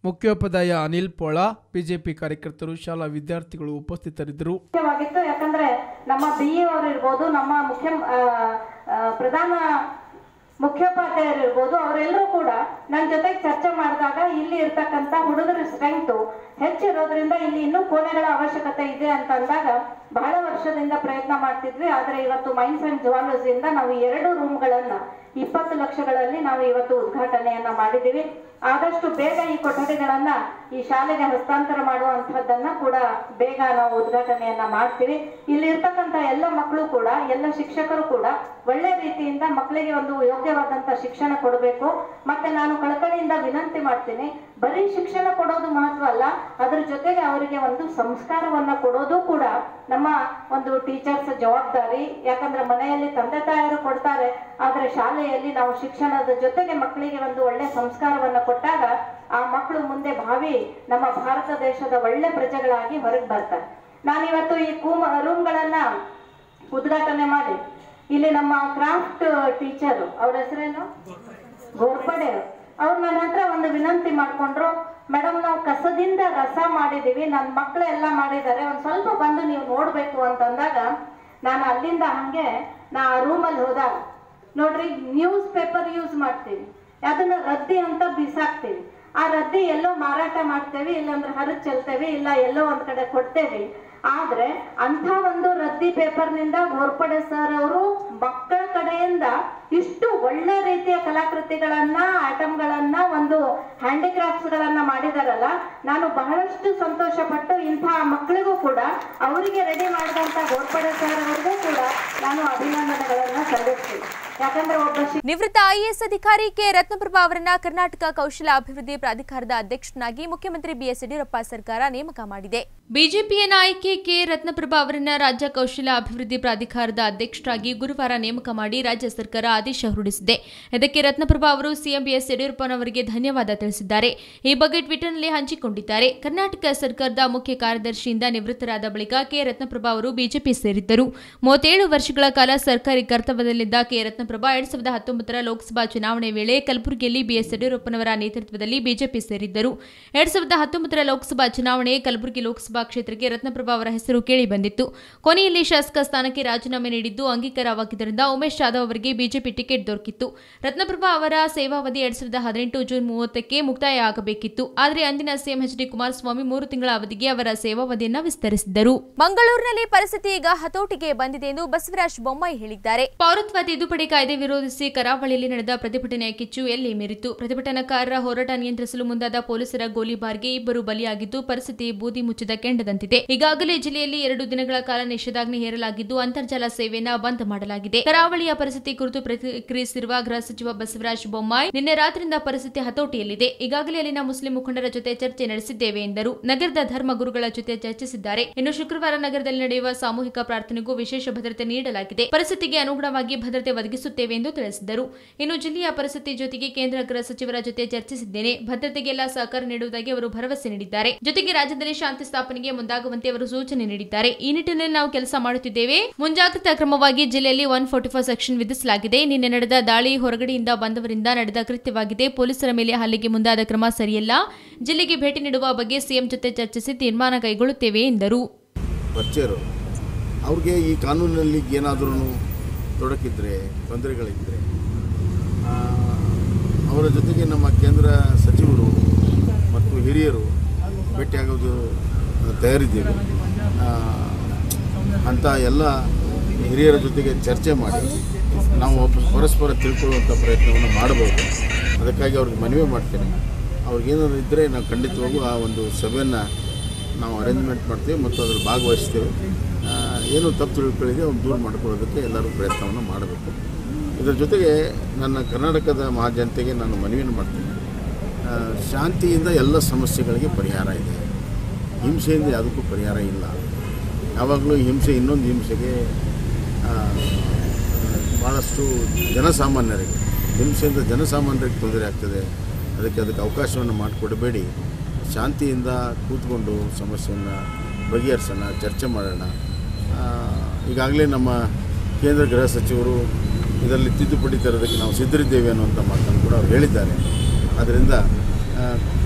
ಮುಖ್ಯೋಪಾಧ್ಯಾಯ ಅನಿಲ್ ಪೋಳ ಬಿಜೆಪಿ ಕಾರ್ಯಕರ್ತರು ಶಾಲಾ ವಿದ್ಯಾರ್ಥಿಗಳು ಉಪಸ್ಥಿತರಿದ್ದರು ಮುಖ್ಯವಾಗಿತ್ತು ಯಾಕಂದ್ರೆ ನಮ್ಮ ಬಿ ಎ ಅವರು ಇರ್ಬೋದು ನಮ್ಮ ಮುಖ್ಯ ಆ, ಆ, ಪ್ರಧಾನ ಮುಖ್ಯೋಪಾಧ್ಯಾಯರು ಇರ್ಬೋದು ಅವರೆಲ್ಲರೂ ಕೂಡ ನನ್ನ ಜೊತೆಗೆ ಚರ್ಚೆ ಮಾಡಿದಾಗ ಇಲ್ಲಿ ಇರ್ತಕ್ಕಂಥ ಹುಡುಗರ ಸ್ಟ್ರೆಂತ್ ಹೆಚ್ಚಿರೋದ್ರಿಂದ ಇಲ್ಲಿ ಇನ್ನೂ ಕೋಣೆಗಳ ಅವಶ್ಯಕತೆ ಇದೆ ಅಂತ ಅಂದಾಗ ಬಹಳ ವರ್ಷದಿಂದ ಪ್ರಯತ್ನ ಮಾಡ್ತಿದ್ವಿ ಆದ್ರೆ ಇವತ್ತು ಮೈನ್ಸ್ ಅಂಡ್ ಜುವಾಲಜಿಯಿಂದ ನಾವು ಎರಡು ರೂಮ್ಗಳನ್ನ ಇಪ್ಪತ್ತು ಲಕ್ಷಗಳಲ್ಲಿ ನಾವು ಇವತ್ತು ಉದ್ಘಾಟನೆಯನ್ನ ಮಾಡಿದ್ದೀವಿ ಆದಷ್ಟು ಬೇಗ ಈ ಕೊಠಡಿಗಳನ್ನ ಈ ಶಾಲೆಗೆ ಹಸ್ತಾಂತರ ಮಾಡುವಂತಹದ್ದನ್ನ ಕೂಡ ಬೇಗ ನಾವು ಉದ್ಘಾಟನೆಯನ್ನ ಮಾಡ್ತೀವಿ ಇಲ್ಲಿ ಇರ್ತಕ್ಕಂಥ ಎಲ್ಲ ಮಕ್ಕಳು ಕೂಡ ಎಲ್ಲ ಶಿಕ್ಷಕರು ಕೂಡ ಒಳ್ಳೆ ರೀತಿಯಿಂದ ಮಕ್ಕಳಿಗೆ ಒಂದು ಯೋಗ್ಯವಾದಂತ ಶಿಕ್ಷಣ ಕೊಡಬೇಕು ಮತ್ತೆ ನಾನು ಕಳಕಳಿಯಿಂದ ವಿನಂತಿ ಮಾಡ್ತೀನಿ ಬರೀ ಶಿಕ್ಷಣ ಕೊಡೋದು ಮಹತ್ವ ಅಲ್ಲ ಅದ್ರ ಜೊತೆಗೆ ಅವರಿಗೆ ಒಂದು ಸಂಸ್ಕಾರವನ್ನ ಕೊಡೋದು ಕೂಡ ನಮ್ಮ ಒಂದು ಟೀಚರ್ಸ್ ಜವಾಬ್ದಾರಿ ಯಾಕಂದ್ರೆ ಮನೆಯಲ್ಲಿ ತಂದೆ ತಾಯರು ಕೊಡ್ತಾರೆ ಆದ್ರೆ ಶಾಲೆಯಲ್ಲಿ ನಾವು ಶಿಕ್ಷಣದ ಜೊತೆಗೆ ಮಕ್ಕಳಿಗೆ ಒಂದು ಒಳ್ಳೆ ಸಂಸ್ಕಾರವನ್ನ ಕೊಟ್ಟಾಗ ಆ ಮಕ್ಕಳು ಮುಂದೆ ಭಾವಿ ನಮ್ಮ ಭಾರತ ದೇಶದ ಒಳ್ಳೆ ಪ್ರಜೆಗಳಾಗಿ ಹೊರಗೆ ಬರ್ತಾರೆ ನಾನಿವತ್ತು ಈ ಕೂಮ್ ರೂಮ್ಗಳನ್ನ ಉದ್ಘಾಟನೆ ಮಾಡಿ ಇಲ್ಲಿ ನಮ್ಮ ಕ್ರಾಫ್ಟ್ ಟೀಚರ್ ಅವ್ರ ಹೆಸರೇನು ಗೋರ್ಪಡೆ ಅವ್ರು ನನ್ನ ಹತ್ರ ಒಂದು ವಿನಂತಿ ಮಾಡ್ಕೊಂಡ್ರು ಮೇಡಮ್ ನಾವು ಕಸದಿಂದ ರಸ ಮಾಡಿದೀವಿ ನನ್ನ ಮಕ್ಕಳು ಎಲ್ಲ ಮಾಡಿದ್ದಾರೆ ಒಂದ್ ಸ್ವಲ್ಪ ಬಂದು ನೀವು ನೋಡ್ಬೇಕು ಅಂತಂದಾಗ ನಾನು ಅಲ್ಲಿಂದ ಹಂಗೆ ನಾ ರೂಮಲ್ಲಿ ಹೋದಾಗ ನೋಡ್ರಿ ನ್ಯೂಸ್ ಪೇಪರ್ ಯೂಸ್ ಮಾಡ್ತೀವಿ ಅದನ್ನ ರದ್ದಿ ಅಂತ ಬಿಸಾಕ್ತೀವಿ ಆ ರದ್ದಿ ಎಲ್ಲೋ ಮಾರಾಟ ಮಾಡ್ತೇವೆ ಇಲ್ಲಾಂದ್ರೆ ಹರಿದ್ ಚೆಲ್ತೇವೆ ಇಲ್ಲ ಎಲ್ಲೋ ಒಂದ್ ಕಡೆ ಕೊಡ್ತೇವೆ ಆದ್ರೆ ಅಂತ ಒಂದು ರದ್ದಿ ಪೇಪರ್ನಿಂದ ಘೋರ್ಪಡೆ ಸರ್ ಅವರು ಮಕ್ಕಳ ಕಡೆಯಿಂದ ಇಷ್ಟು ಒಳ್ಳೆ ರೀತಿಯ ಕಲಾಕೃತಿಗಳನ್ನ ಐಟಮ್ಗಳನ್ನ ಒಂದು ಹ್ಯಾಂಡಿಕ್ರಾಫ್ಟ್ಸ್ ಗಳನ್ನ ಮಾಡಿದಾರಲ್ಲ ನಾನು ಬಹಳಷ್ಟು ಸಂತೋಷ ಪಟ್ಟು ಇಂತಹ ಮಕ್ಕಳಿಗೂ ಕೂಡ ಅವರಿಗೆ ರೆಡಿ ಮಾಡಿದಂತ ಘೋರ್ಪಡೆ ಸರ್ ಅವರಿಗೂ ಕೂಡ ನಾನು ಅಭಿನಂದನೆಗಳನ್ನ ಸಲ್ಲಿಸ್ತೀನಿ ಯಾಕಂದ್ರೆ ಒಬ್ಬ ಶಿ- ನಿವೃತ್ತ ಐಎಎಸ್ ಅಧಿಕಾರಿ ಕೆ ರತ್ನಪ್ರಭಾ ಅವರನ್ನ ಕರ್ನಾಟಕ ಕೌಶಲ ಅಭಿವೃದ್ಧಿ ಪ್ರಾಧಿಕಾರದ ಅಧ್ಯಕ್ಷನಾಗಿ ಮುಖ್ಯಮಂತ್ರಿ ಬಿಎಸ್ ಯಡಿಯೂರಪ್ಪ ಸರ್ಕಾರ ನೇಮಕ ಮಾಡಿದೆ ಬಿಜೆಪಿಯ ನಾಯಕಿ ಕೆ ರತ್ನಪ್ರಭಾ ಅವರನ್ನ ರಾಜ್ಯ ಕೌಶಲ ಅಭಿವೃದ್ಧಿ ಪ್ರಾಧಿಕಾರದ ಅಧ್ಯಕ್ಷರಾಗಿ ಗುರುವಾರ ನೇಮಕ ಮಾಡಿ ರಾಜ್ಯ ಸರ್ಕಾರ ಆದೇಶ ಹೊರಡಿಸಿದೆ ಇದಕ್ಕೆ ರತ್ನಪ್ರಭಾ ಅವರು ಸಿಎಂ ಬಿಎಸ್ ಯಡಿಯೂರಪ್ಪನವರಿಗೆ ಧನ್ಯವಾದ ತಿಳಿಸಿದ್ದಾರೆ ಈ ಬಗ್ಗೆ ಟ್ವಿಟರ್ನಲ್ಲಿ ಹಂಚಿಕೊಂಡಿದ್ದಾರೆ ಕರ್ನಾಟಕ ಸರ್ಕಾರದ ಮುಖ್ಯ ಕಾರ್ಯದರ್ಶಿಯಿಂದ ನಿವೃತ್ತರಾದ ಬಳಿಕ ಕೆ ರತ್ನಪ್ರಭಾ ಅವರು ಬಿಜೆಪಿ ಸೇರಿದ್ದರು ಮೂವತ್ತೇಳು ವರ್ಷಗಳ ಕಾಲ ಸರ್ಕಾರಿ ಕರ್ತವ್ಯದಲ್ಲಿದ್ದ ಕೆ ರತ್ನಪ್ರಭಾ ಎರಡ್ ಸಾವಿರದ ಹತ್ತೊಂಬತ್ತರ ಲೋಕಸಭಾ ಚುನಾವಣೆ ವೇಳೆ ಕಲಬುರಗಿಯಲ್ಲಿ ಬಿಎಸ್ ಯಡಿಯೂರಪ್ಪನವರ ನೇತೃತ್ವದಲ್ಲಿ ಬಿಜೆಪಿ ಸೇರಿದ್ದರು ಎರಡ್ ಸಾವಿರದ ಹತ್ತೊಂಬತ್ತರ ಲೋಕಸಭಾ ಚುನಾವಣೆ ಕಲಬುರಗಿ ಲೋಕಸಭಾ ಕ್ಷೇತ್ರಕ್ಕೆ ರತ್ನಪ್ರಭಾ ಅವರ ಹೆಸರು ಕೇಳಿ ಬಂದಿತ್ತು ಕೊನೆಯಲ್ಲಿ ಶಾಸಕ ಸ್ಥಾನಕ್ಕೆ ರಾಜೀನಾಮೆ ನೀಡಿದ್ದು ಅಂಗೀಕಾರವಾಗಿದ್ದರಿಂದ ಉಮೇಶ್ ಜಾಧವ್ ಅವರಿಗೆ ಬಿಜೆಪಿ ಟಿಕೆಟ್ ದೊರಕಿತ್ತು ರತ್ನಪ್ರಭಾ ಅವರ ಸೇವಾವಧಿ ಎರಡ್ ಸಾವಿರದ ಹದಿನೆಂಟು ಜೂನ್ ಮೂವತ್ತಕ್ಕೆ ಮುಕ್ತಾಯ ಆಗಬೇಕಿತ್ತು ಆದರೆ ಅಂದಿನ ಸಿಎಂ ಎಚ್ ಡಿ ಕುಮಾರಸ್ವಾಮಿ ಮೂರು ತಿಂಗಳ ಅವಧಿಗೆ ಅವರ ಸೇವಾವಧಿಯನ್ನ ವಿಸ್ತರಿಸಿದ್ದರು ಮಂಗಳೂರಿನಲ್ಲಿ ಪರಿಸ್ಥಿತಿ ಈಗ ಹತೋಟಿಗೆ ಬಂದಿದೆ ಎಂದು ಬಸವರಾಜ ಬೊಮ್ಮಾಯಿ ಹೇಳಿದ್ದಾರೆ ಪೌರತ್ವ ತಿದ್ದುಪಡಿ ಕಾಯ್ದೆ ವಿರೋಧಿಸಿ ಕರಾವಳಿಯಲ್ಲಿ ನಡೆದ ಪ್ರತಿಭಟನೆಯ ಕಿಚ್ಚು ಎಲ್ಲಿ ಮೀರಿತು ಪ್ರತಿಭಟನಾಕಾರರ ಹೋರಾಟ ನಿಯಂತ್ರಿಸಲು ಮುಂದಾದ ಪೊಲೀಸರ ಗೋಲಿಬಾರ್ಗೆ ಇಬ್ಬರು ಬಲಿಯಾಗಿದ್ದು ಪರಿಸ್ಥಿತಿ ಬೂದಿ ಮುಚ್ಚಿದ ಕೆಂಡದಂತಿದೆ ಈಗಾಗಲೇ ಜಿಲ್ಲೆಯಲ್ಲಿ ಎರಡು ದಿನಗಳ ಕಾಲ ನಿಷೇಧಾಜ್ಞೆ ಹೇರಲಾಗಿದ್ದು ಅಂತರ್ಜಾಲ ಸೇವೆಯನ್ನ ಬಂದ್ ಮಾಡಲಾಗಿದೆ ಕರಾವಳಿಯ ಪರಿಸ್ಥಿತಿ ಕುರಿತು ಪ್ರತಿಕ್ರಿಯಿಸಿರುವ ಗೃಹ ಸಚಿವ ಬಸವರಾಜ ಬೊಮ್ಮಾಯಿ ನಿನ್ನೆ ರಾತ್ರಿಯಿಂದ ಪರಿಸ್ಥಿತಿ ಹತೋಟಿಯಲ್ಲಿದೆ ಈಗಾಗಲೇ ಅಲ್ಲಿನ ಮುಸ್ಲಿಂ ಮುಖಂಡರ ಜೊತೆ ಚರ್ಚೆ ನಡೆಸಿದ್ದೇವೆ ಎಂದರು ನಗರದ ಧರ್ಮ ಗುರುಗಳ ಜೊತೆ ಚರ್ಚಿಸಿದ್ದಾರೆ ಇನ್ನು ಶುಕ್ರವಾರ ನಗರದಲ್ಲಿ ನಡೆಯುವ ಸಾಮೂಹಿಕ ಪ್ರಾರ್ಥನೆಗೂ ವಿಶೇಷ ಭದ್ರತೆ ನೀಡಲಾಗಿದೆ ಪರಿಸ್ಥಿತಿಗೆ ಅನುಗುಣವಾಗಿ ಭದ್ರತೆ ಒದಗಿಸುತ್ತೇವೆ ಎಂದು ತಿಳಿಸಿದರು ಇನ್ನು ಜಿಲ್ಲೆಯ ಪರಿಸ್ಥಿತಿ ಜೊತೆಗೆ ಕೇಂದ್ರ ಗೃಹ ಸಚಿವರ ಜೊತೆ ಚರ್ಚಿಸಿದ್ದೇನೆ ಭದ್ರತೆಗೆಲ್ಲ ಸಹಕಾರ ನೀಡುವುದಾಗಿ ಅವರು ಭರವಸೆ ನೀಡಿದ್ದಾರೆ ಜೊತೆಗೆ ರಾಜ್ಯದಲ್ಲಿ ಶಾಂತಿ ಸ್ಥಾಪನೆಗೆ ಮುಂದಾಗುವಂತೆ ಅವರು ಸೂಚನೆ ನೀಡಿದ್ದಾರೆ ಈ ನಿಟ್ಟಿನಲ್ಲಿ ನಾವು ಕೆಲಸ ಮಾಡುತ್ತಿದ್ದೇವೆ ಮುಂಜಾಗ್ರತಾ ಕ್ರಮವಾಗಿ ಜಿಲ್ಲೆಯಲ್ಲಿ ಒನ್ ಫೋರ್ಟಿ ಫೋರ್ ಸೆಕ್ಷನ್ ವಿಧಿಸಲಾಗಿದೆ ನಿನ್ನೆ ನಡೆದ ದಾಳಿ ಹೊರಗಡೆಯಿಂದ ಬಂದವರಿಂದ ನಡೆದ ಕೃತ್ಯವಾಗಿದೆ ಪೊಲೀಸರ ಮೇಲೆ ಹಲ್ಲೆಗೆ ಮುಂದಾದ ಕ್ರಮ ಸರಿಯಲ್ಲ ಜಿಲ್ಲೆಗೆ ಭೇಟಿ ನೀಡುವ ಬಗ್ಗೆ ಸಿಎಂ ಜೊತೆ ಚರ್ಚಿಸಿ ತೀರ್ಮಾನ ಕೈಗೊಳ್ಳುತ್ತೇವೆ ಎಂದರು ಪರಿಚಯರು ಅವ್ರಿಗೆ ಈ ಕಾನೂನಿನಲ್ಲಿ ಏನಾದರೂ ತೊಡಕಿದ್ರೆ ತೊಂದರೆಗಳಿದ್ದರೆ ಆ, ಅವರ ಜೊತೆಗೆ ನಮ್ಮ ಕೇಂದ್ರ ಸಚಿವರು ಮತ್ತು ಹಿರಿಯರು ಭೇಟಿಯಾಗೋದು ತಯಾರಿದ್ದೀವಿ ಆ, ಅಂಥ ಎಲ್ಲ ಹಿರಿಯರ ಜೊತೆಗೆ ಚರ್ಚೆ ಮಾಡಿ ನಾವು ಒಬ್ಬ ಪರಸ್ಪರ ತಿಳ್ಕೊಳ್ಳುವಂಥ ಪ್ರಯತ್ನವನ್ನು ಮಾಡಬಹುದು ಅದಕ್ಕಾಗಿ ಅವ್ರಿಗೆ ಮನವಿ ಮಾಡ್ತೇನೆ ಅವ್ರಿಗೇನಾದ್ರು ಇದ್ದರೆ ನಾವು ಖಂಡಿತವಾಗೂ ಆ ಒಂದು ಸಭೆಯನ್ನು ನಾವು ಅರೇಂಜ್ಮೆಂಟ್ ಮಾಡ್ತೀವಿ ಮತ್ತು ಅದ್ರಲ್ಲಿ ಭಾಗವಹಿಸ್ತೇವೆ ಆ, ಏನು ತಪ್ಪು ತಿಳ್ಕೊಳ್ಳಿದೆ ಅವ್ನು ದೂರ ಮಾಡ್ಕೊಳ್ಳೋದಕ್ಕೆ ಎಲ್ಲರೂ ಪ್ರಯತ್ನವನ್ನು ಮಾಡಬೇಕು ಇದರ ಜೊತೆಗೆ ನನ್ನ ಕರ್ನಾಟಕದ ಮಹಾಜನತೆಗೆ ನಾನು ಮನವಿಯನ್ನು ಮಾಡ್ತೀನಿ ಆ, ಶಾಂತಿಯಿಂದ ಎಲ್ಲ ಸಮಸ್ಯೆಗಳಿಗೆ ಪರಿಹಾರ ಇದೆ ಹಿಂಸೆಯಿಂದ ಯಾವುದಕ್ಕೂ ಪರಿಹಾರ ಇಲ್ಲ ಯಾವಾಗಲೂ ಹಿಂಸೆ ಇನ್ನೊಂದು ಹಿಂಸೆಗೆ ಆ, ಭಾಳಷ್ಟು ಜನಸಾಮಾನ್ಯರಿಗೆ ಹಿಂಸೆಯಿಂದ ಜನಸಾಮಾನ್ಯರಿಗೆ ತೊಂದರೆ ಆಗ್ತದೆ ಅದಕ್ಕೆ ಅದಕ್ಕೆ ಅವಕಾಶವನ್ನು ಮಾಡಿಕೊಡಬೇಡಿ ಶಾಂತಿಯಿಂದ ಕೂತ್ಕೊಂಡು ಸಮಸ್ಯೆಯನ್ನು ಬಗೆಹರಿಸೋಣ ಚರ್ಚೆ ಮಾಡೋಣ ಆ, ಈಗಾಗಲೇ ನಮ್ಮ ಕೇಂದ್ರ ಗೃಹ ಸಚಿವರು ಇದರಲ್ಲಿ ತಿದ್ದುಪಡಿ ತರೋದಕ್ಕೆ ನಾವು ಸಿದ್ಧರಿದ್ದೇವೆ ಅನ್ನುವಂಥ ಮಾತನ್ನು ಕೂಡ ಅವ್ರು ಹೇಳಿದ್ದಾರೆ ಆದ್ದರಿಂದ ಆ,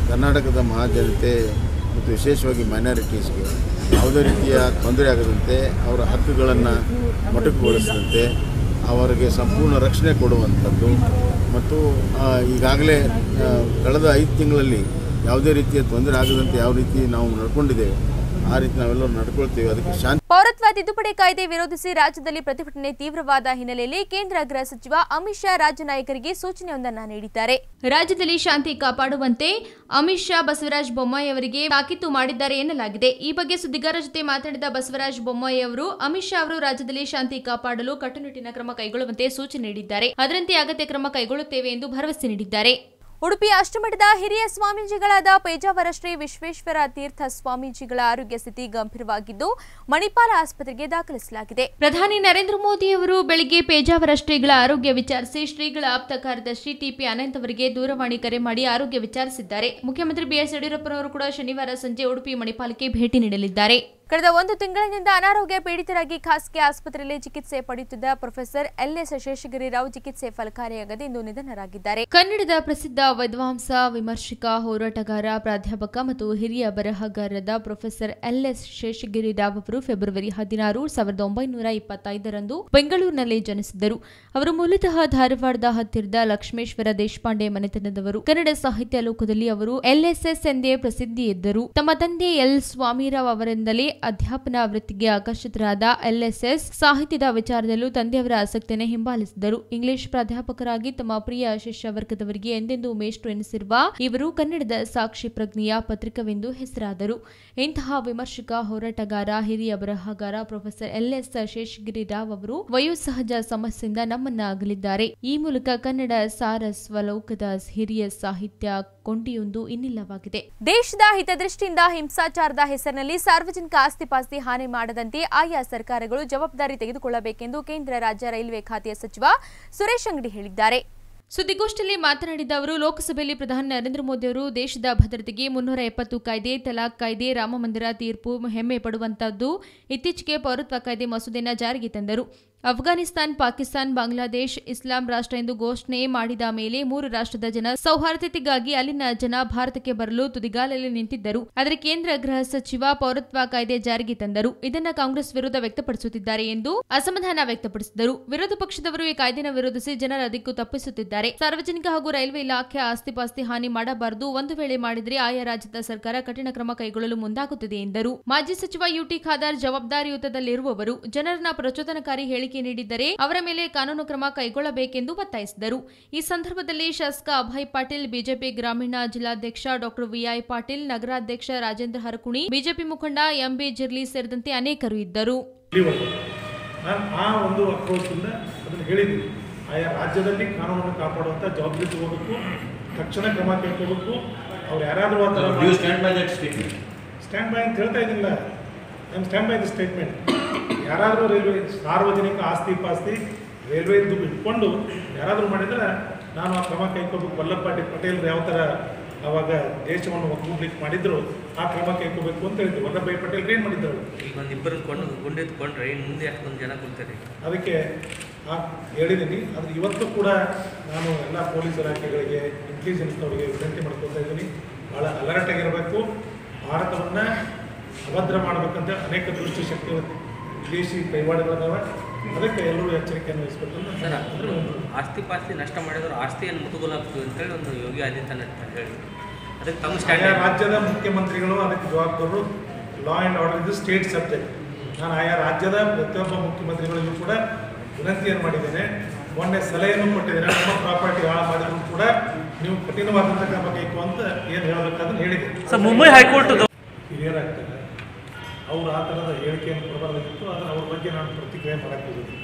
ಕರ್ನಾಟಕದ ಮಹಾಜನತೆ ಮತ್ತು ವಿಶೇಷವಾಗಿ ಮೈನಾರಿಟೀಸ್ಗೆ ಯಾವುದೇ ರೀತಿಯ ತೊಂದರೆ ಆಗದಂತೆ ಅವರ ಹಕ್ಕುಗಳನ್ನು ಮೊಟಕುಗೊಳಿಸದಂತೆ ಅವರಿಗೆ ಸಂಪೂರ್ಣ ರಕ್ಷಣೆ ಕೊಡುವಂಥದ್ದು ಮತ್ತು ಆ, ಈಗಾಗಲೇ ಆ, ಕಳೆದ ಐದು ತಿಂಗಳಲ್ಲಿ ಯಾವುದೇ ರೀತಿಯ ತೊಂದರೆ ಆಗದಂತೆ ಯಾವ ರೀತಿ ನಾವು ನಡ್ಕೊಂಡಿದ್ದೇವೆ ಆ ರೀತಿ ನಾವೆಲ್ಲರೂ ನಡ್ಕೊಳ್ತೇವೆ ಅದಕ್ಕೆ ಶಾಂತಿ ಪೌರತ್ವ ತಿದ್ದುಪಡಿ ಕಾಯ್ದೆ ವಿರೋಧಿಸಿ ರಾಜ್ಯದಲ್ಲಿ ಪ್ರತಿಭಟನೆ ತೀವ್ರವಾದ ಹಿನ್ನೆಲೆಯಲ್ಲಿ ಕೇಂದ್ರ ಗೃಹ ಸಚಿವ ಅಮಿತ್ ಶಾ ರಾಜ್ಯ ನಾಯಕರಿಗೆ ಸೂಚನೆಯೊಂದನ್ನು ನೀಡಿದ್ದಾರೆ ರಾಜ್ಯದಲ್ಲಿ ಶಾಂತಿ ಕಾಪಾಡುವಂತೆ ಅಮಿತ್ ಶಾ ಬಸವರಾಜ ಬೊಮ್ಮಾಯಿ ಅವರಿಗೆ ತಾಕೀತು ಮಾಡಿದ್ದಾರೆ ಎನ್ನಲಾಗಿದೆ ಈ ಬಗ್ಗೆ ಸುದ್ದಿಗಾರರ ಜೊತೆ ಮಾತನಾಡಿದ ಬಸವರಾಜ ಬೊಮ್ಮಾಯಿ ಅವರು ಅಮಿತ್ ಶಾ ಅವರು ರಾಜ್ಯದಲ್ಲಿ ಶಾಂತಿ ಕಾಪಾಡಲು ಕಟ್ಟುನಿಟ್ಟಿನ ಕ್ರಮ ಕೈಗೊಳ್ಳುವಂತೆ ಸೂಚನೆ ನೀಡಿದ್ದಾರೆ ಅದರಂತೆ ಅಗತ್ಯ ಕ್ರಮ ಕೈಗೊಳ್ಳುತ್ತೇವೆ ಎಂದು ಭರವಸೆ ನೀಡಿದ್ದಾರೆ ಉಡುಪಿ ಅಷ್ಟಮಠದ ಹಿರಿಯ ಸ್ವಾಮೀಜಿಗಳಾದ ಪೇಜಾವರ ಶ್ರೀ ವಿಶ್ವೇಶ್ವರ ತೀರ್ಥ ಸ್ವಾಮೀಜಿಗಳ ಆರೋಗ್ಯ ಸ್ಥಿತಿ ಗಂಭೀರವಾಗಿದ್ದು ಮಣಿಪಾಲ ಆಸ್ಪತ್ರೆಗೆ ದಾಖಲಿಸಲಾಗಿದೆ ಪ್ರಧಾನಿ ನರೇಂದ್ರ ಮೋದಿ ಅವರು ಬೆಳಿಗ್ಗೆ ಪೇಜಾವರ ಶ್ರೀಗಳ ಆರೋಗ್ಯ ವಿಚಾರಿಸಿ ಶ್ರೀಗಳ ಆಪ್ತ ಕಾರ್ಯದರ್ಶಿ ಟಿಪಿ ಅನಂತ್ ಅವರಿಗೆ ದೂರವಾಣಿ ಕರೆ ಮಾಡಿ ಆರೋಗ್ಯ ವಿಚಾರಿಸಿದ್ದಾರೆ ಮುಖ್ಯಮಂತ್ರಿ ಬಿಎಸ್ ಯಡಿಯೂರಪ್ಪನವರು ಕೂಡ ಶನಿವಾರ ಸಂಜೆ ಉಡುಪಿ ಮಣಿಪಾಲಕ್ಕೆ ಭೇಟಿ ನೀಡಲಿದ್ದಾರೆ ಕಳೆದ ಒಂದು ತಿಂಗಳಿನಿಂದ ಅನಾರೋಗ್ಯ ಪೀಡಿತರಾಗಿ ಖಾಸಗಿ ಆಸ್ಪತ್ರೆಯಲ್ಲಿ ಚಿಕಿತ್ಸೆ ಪಡೆಯುತ್ತಿದ್ದ ಪ್ರೊಫೆಸರ್ ಎಲ್ಎಸ್ ಶೇಷಗಿರಿರಾವ್ ಚಿಕಿತ್ಸೆ ಫಲಕಾರಿಯಾಗದೆ ಇಂದು ನಿಧನರಾಗಿದ್ದಾರೆ ಕನ್ನಡದ ಪ್ರಸಿದ್ಧ ವಿದ್ವಾಂಸ ವಿಮರ್ಶಕ ಹೋರಾಟಗಾರ ಪ್ರಾಧ್ಯಾಪಕ ಮತ್ತು ಹಿರಿಯ ಬರಹಗಾರರಾದ ಪ್ರೊಫೆಸರ್ ಎಲ್ಎಸ್ ಶೇಷಗಿರಿರಾವ್ ಅವರು ಫೆಬ್ರವರಿ ಹದಿನಾರು ಸಾವಿರದ ಒಂಬೈನೂರ ಇಪ್ಪತ್ತೈದರಂದು ಬೆಂಗಳೂರಿನಲ್ಲಿ ಜನಿಸಿದ್ದರು ಅವರು ಮೂಲತಃ ಧಾರವಾಡದ ಹತ್ತಿರದ ಲಕ್ಷ್ಮೇಶ್ವರ ದೇಶಪಾಂಡೆ ಮನೆತನದವರು ಕನ್ನಡ ಸಾಹಿತ್ಯ ಲೋಕದಲ್ಲಿ ಅವರು ಎಲ್ಎಸ್ಎಸ್ ಎಂದೇ ಪ್ರಸಿದ್ಧಿ ಇದ್ದರು ತಮ್ಮ ತಂದೆ ಎಲ್ ಸ್ವಾಮಿರಾವ್ ಅವರಿಂದಲೇ ಅಧ್ಯಾಪನ ವೃತ್ತಿಗೆ ಆಕರ್ಷಿತರಾದ ಎಲ್ಎಸ್ಎಸ್ ಸಾಹಿತ್ಯದ ವಿಚಾರದಲ್ಲೂ ತಂದೆಯವರ ಆಸಕ್ತಿಯನ್ನು ಹಿಂಬಾಲಿಸಿದರು ಇಂಗ್ಲಿಷ್ ಪ್ರಾಧ್ಯಾಪಕರಾಗಿ ತಮ್ಮ ಪ್ರಿಯ ಶಿಷ್ಯ ವರ್ಗದವರಿಗೆ ಎಂದೆಂದೂ ಮೇಷ್ಟ್ರು ಎನಿಸಿರುವ ಇವರು ಕನ್ನಡದ ಸಾಕ್ಷಿ ಪ್ರಜ್ಞೆಯ ಪತ್ರಿಕವೆಂದು ಹೆಸರಾದರು ಇಂತಹ ವಿಮರ್ಶಕ ಹೋರಾಟಗಾರ ಹಿರಿಯ ಬರಹಗಾರ ಪ್ರೊಫೆಸರ್ ಎಲ್ಎಸ್ ಶೇಷಗಿರಿ ರಾವ್ ಅವರು ವಯೋಸಹಜ ಸಮಸ್ಯೆಯಿಂದ ನಮ್ಮನ್ನ ಅಗಲಿದ್ದಾರೆ ಈ ಮೂಲಕ ಕನ್ನಡ ಸಾರಸ್ವಲೋಕದ ಹಿರಿಯ ಸಾಹಿತ್ಯ ಕೊಂಡಿಯೊಂದು ಇನ್ನಿಲ್ಲವಾಗಿದೆ ದೇಶದ ಹಿತದೃಷ್ಟಿಯಿಂದ ಹಿಂಸಾಚಾರದ ಹೆಸರಿನಲ್ಲಿ ಸಾರ್ವಜನಿಕ ಆಸ್ತಿಪಾಸ್ತಿ ಹಾನಿ ಮಾಡದಂತೆ ಆಯಾ ಸರ್ಕಾರಗಳು ಜವಾಬ್ದಾರಿ ತೆಗೆದುಕೊಳ್ಳಬೇಕೆಂದು ಕೇಂದ್ರ ರಾಜ್ಯ ರೈಲ್ವೆ ಖಾತೆಯ ಸಚಿವ ಸುರೇಶ್ ಅಂಗಡಿ ಹೇಳಿದ್ದಾರೆ ಸುದ್ದಿಗೋಷ್ಠಿಯಲ್ಲಿ ಮಾತನಾಡಿದ ಅವರು ಲೋಕಸಭೆಯಲ್ಲಿ ಪ್ರಧಾನಿ ನರೇಂದ್ರ ಮೋದಿ ಅವರು ದೇಶದ ಭದ್ರತೆಗೆ ಮುನ್ನೂರ ಎಪ್ಪತ್ತು ಕಾಯ್ದೆ ತಲಾಕ್ ಕಾಯ್ದೆ ರಾಮಮಂದಿರ ತೀರ್ಪು ಹೆಮ್ಮೆ ಪಡುವಂತದ್ದು ಇತ್ತೀಚೆಗೆ ಪೌರತ್ವ ಕಾಯ್ದೆ ಮಸೂದೆಯನ್ನು ಜಾರಿಗೆ ತಂದರು ಅಫ್ಘಾನಿಸ್ತಾನ್ ಪಾಕಿಸ್ತಾನ್ ಬಾಂಗ್ಲಾದೇಶ್ ಇಸ್ಲಾಂ ರಾಷ್ಟ್ರ ಎಂದು ಘೋಷಣೆ ಮಾಡಿದ ಮೇಲೆ ಮೂರು ರಾಷ್ಟ್ರದ ಜನ ಸೌಹಾರ್ದತೆಗಾಗಿ ಅಲ್ಲಿನ ಜನ ಭಾರತಕ್ಕೆ ಬರಲು ತುದಿಗಾಲಲ್ಲಿ ನಿಂತಿದ್ದರು ಆದರೆ ಕೇಂದ್ರ ಗೃಹ ಸಚಿವ ಪೌರತ್ವ ಕಾಯ್ದೆ ಜಾರಿಗೆ ತಂದರು ಇದನ್ನ ಕಾಂಗ್ರೆಸ್ ವಿರೋಧ ವ್ಯಕ್ತಪಡಿಸುತ್ತಿದ್ದಾರೆ ಎಂದು ಅಸಮಾಧಾನ ವ್ಯಕ್ತಪಡಿಸಿದರು ವಿರೋಧ ಪಕ್ಷದವರು ಈ ಕಾಯ್ದೆನ ವಿರೋಧಿಸಿ ಜನರ ದಿಕ್ಕು ತಪ್ಪಿಸುತ್ತಿದ್ದಾರೆ ಸಾರ್ವಜನಿಕ ಹಾಗೂ ರೈಲ್ವೆ ಇಲಾಖೆ ಆಸ್ತಿಪಾಸ್ತಿ ಹಾನಿ ಮಾಡಬಾರದು ಒಂದು ವೇಳೆ ಮಾಡಿದರೆ ಆಯಾ ರಾಜ್ಯದ ಸರ್ಕಾರ ಕಠಿಣ ಕ್ರಮ ಕೈಗೊಳ್ಳಲು ಮುಂದಾಗುತ್ತದೆ ಎಂದರು ಮಾಜಿ ಸಚಿವ ಯುಟಿ ಖಾದರ್ ಜವಾಬ್ದಾರಿಯುತದಲ್ಲಿರುವವರು ಜನರನ್ನ ಪ್ರಚೋದನಕಾರಿ ಹೇಳಿಕೆ ನೀಡಿದ್ದರೆ ಅವರ ಮೇಲೆ ಕಾನೂನು ಕ್ರಮ ಕೈಗೊಳ್ಳಬೇಕೆಂದು ಒತ್ತಾಯಿಸಿದರು ಈ ಸಂದರ್ಭದಲ್ಲಿ ಶಾಸಕ ಅಭಯ್ ಪಾಟೀಲ್ ಬಿಜೆಪಿ ಗ್ರಾಮೀಣ ಜಿಲ್ಲಾಧ್ಯಕ್ಷ ಡಾಕ್ಟರ್ ವಿಐ ಪಾಟೀಲ್ ನಗರಾಧ್ಯಕ್ಷ ರಾಜೇಂದ್ರ ಹರಕುಣಿ ಬಿಜೆಪಿ ಮುಖಂಡ ಎಂಬಿ ಜಿರ್ಲಿ ಸೇರಿದಂತೆ ಅನೇಕರು ಇದ್ದರು ಇಲ್ಲಿವರೆಗೂ ನಾನು ಆ ಒಂದು ಅಪ್ರೋಚಿಂದ ಅದನ್ನು ಹೇಳಿದ್ವಿ ಆಯಾ ರಾಜ್ಯದಲ್ಲಿ ಕಾನೂನನ್ನು ಕಾಪಾಡುವಂಥ ಜವಾಬ್ದಾರಿ ತಗೋಬೇಕು ತಕ್ಷಣ ಕ್ರಮ ಕೈಗೊಳ್ಳಬೇಕು ಅವ್ರು ಯಾರಾದರೂ ಆ ಥರ Do you stand by that statement? Stand by ಅಂತ ಹೇಳ್ತಾ ಇದ್ದಿಲ್ಲ I stand by the statement ಯಾರಾದರೂ ರೈಲ್ವೆ ಸಾರ್ವಜನಿಕ ಆಸ್ತಿ ಪಾಸ್ತಿ ರೈಲ್ವೆ ಇಟ್ಕೊಂಡು ಯಾರಾದರೂ ಮಾಡಿದ್ರೆ ನಾನು ಆ ಕ್ರಮ ಕೈಗೊಳ್ಬೇಕು ವಲ್ಲಭ ಪಟೇಲ್ ಯಾವ ಥರ ಅವಾಗ ದೇಶವನ್ನು ಒಗ್ಗೂಡ್ಲಿಕ್ಕೆ ಮಾಡಿದ್ರು ಆ ಕ್ರಮ ಕೈಗೊಳ್ಬೇಕು ಅಂತ ಹೇಳಿದ್ರು ವಲ್ಲಭಭಾಯಿ ಪಟೇಲ್ ಏನು ಮಾಡಿದ್ರು ಈಗ ಒಂದು ಇಬ್ಬರು ಕೊಂಡು ಗುಂಡೆತ್ಕೊಂಡ್ರೆ ಇನ್ನು ಮುಂದೆ ಅಷ್ಟೊಂದು ಜನ ಕುಂತಾರೆ ಅದಕ್ಕೆ ಆ ಹೇಳಿದ್ದೀನಿ ಆದರೆ ಇವತ್ತು ಕೂಡ ನಾನು ಎಲ್ಲ ಪೊಲೀಸ್ ಇಲಾಖೆಗಳಿಗೆ ಇಂಟೆಲಿಜೆನ್ಸ್ನವರಿಗೆ ವಿನಂತಿ ಮಾಡ್ಕೊತಾ ಇದ್ದೀನಿ ಭಾಳ ಅಲರ್ಟ್ ಆಗಿರಬೇಕು ಭಾರತವನ್ನು ಅಭದ್ರ ಮಾಡಬೇಕಂತ ಅನೇಕ ದೃಷ್ಟಿ ಶಕ್ತಿ ವಿದೇಶಿ ಕೈವಾಡಗಳಿದಾವೆ ಅದಕ್ಕೆ ಎಲ್ಲರೂ ಎಚ್ಚರಿಕೆಯನ್ನು ವಹಿಸಬೇಕು ಅಂತ ಸರ್ ಅಂದ್ರೆ ಒಂದು ಆಸ್ತಿ ಪಾಸ್ತಿ ನಷ್ಟ ಮಾಡಿದ್ರು ಆಸ್ತಿಯನ್ನು ಮುತುಗೋಲಾಗ್ತೀವಿ ಅಂತೇಳಿ ಒಂದು ಯೋಗಿ ಆದಿತ್ಯನಾಥ್ ಹೇಳಿ ಅದಕ್ಕೆ ತಮ್ಮ ಆಯಾ ಸ್ಟ್ಯಾಂಡ್ ರಾಜ್ಯದ ಮುಖ್ಯಮಂತ್ರಿಗಳು ಅದಕ್ಕೆ ಜವಾಬ್ದಾರರು ಲಾ ಆ್ಯಂಡ್ ಆರ್ಡರ್ ಇದು ಸ್ಟೇಟ್ ಸಬ್ಜೆಕ್ಟ್ ನಾನು ಆಯಾ ರಾಜ್ಯದ ಪ್ರತಿಯೊಬ್ಬ ಮುಖ್ಯಮಂತ್ರಿಗಳಿಗೂ ಕೂಡ ವಿನಂತಿಯನ್ನು ಮಾಡಿದ್ದೇನೆ ಮೊನ್ನೆ ಸಲಹೆಯನ್ನು ಕೊಟ್ಟಿದ್ದೇನೆ ನಮ್ಮ ಪ್ರಾಪರ್ಟಿ ಹಾಳು ಮಾಡಿದ್ರು ಕೂಡ ನೀವು ಕಠಿಣವಾದಂಥ ಕ್ರಮ ಕೈಕು ಅಂತ ಏನು ಹೇಳಬೇಕಾದ್ರೆ ಹೇಳಿದೆ ಸರ್ ಮುಂಬೈ ಹೈಕೋರ್ಟ್ ಹಿರಿಯರಾಗ್ತಾರೆ ಅವರು ಆ ಥರದ ಹೇಳಿಕೆಯನ್ನು ಕೊಡಬಾರ್ದಾಗಿತ್ತು ಆದರೆ ಅವ್ರ ಬಗ್ಗೆ ನಾನು ಪ್ರತಿಕ್ರಿಯೆ ಮಾಡಕ್ಕೆ ಹೋಗಿದ್ದೀನಿ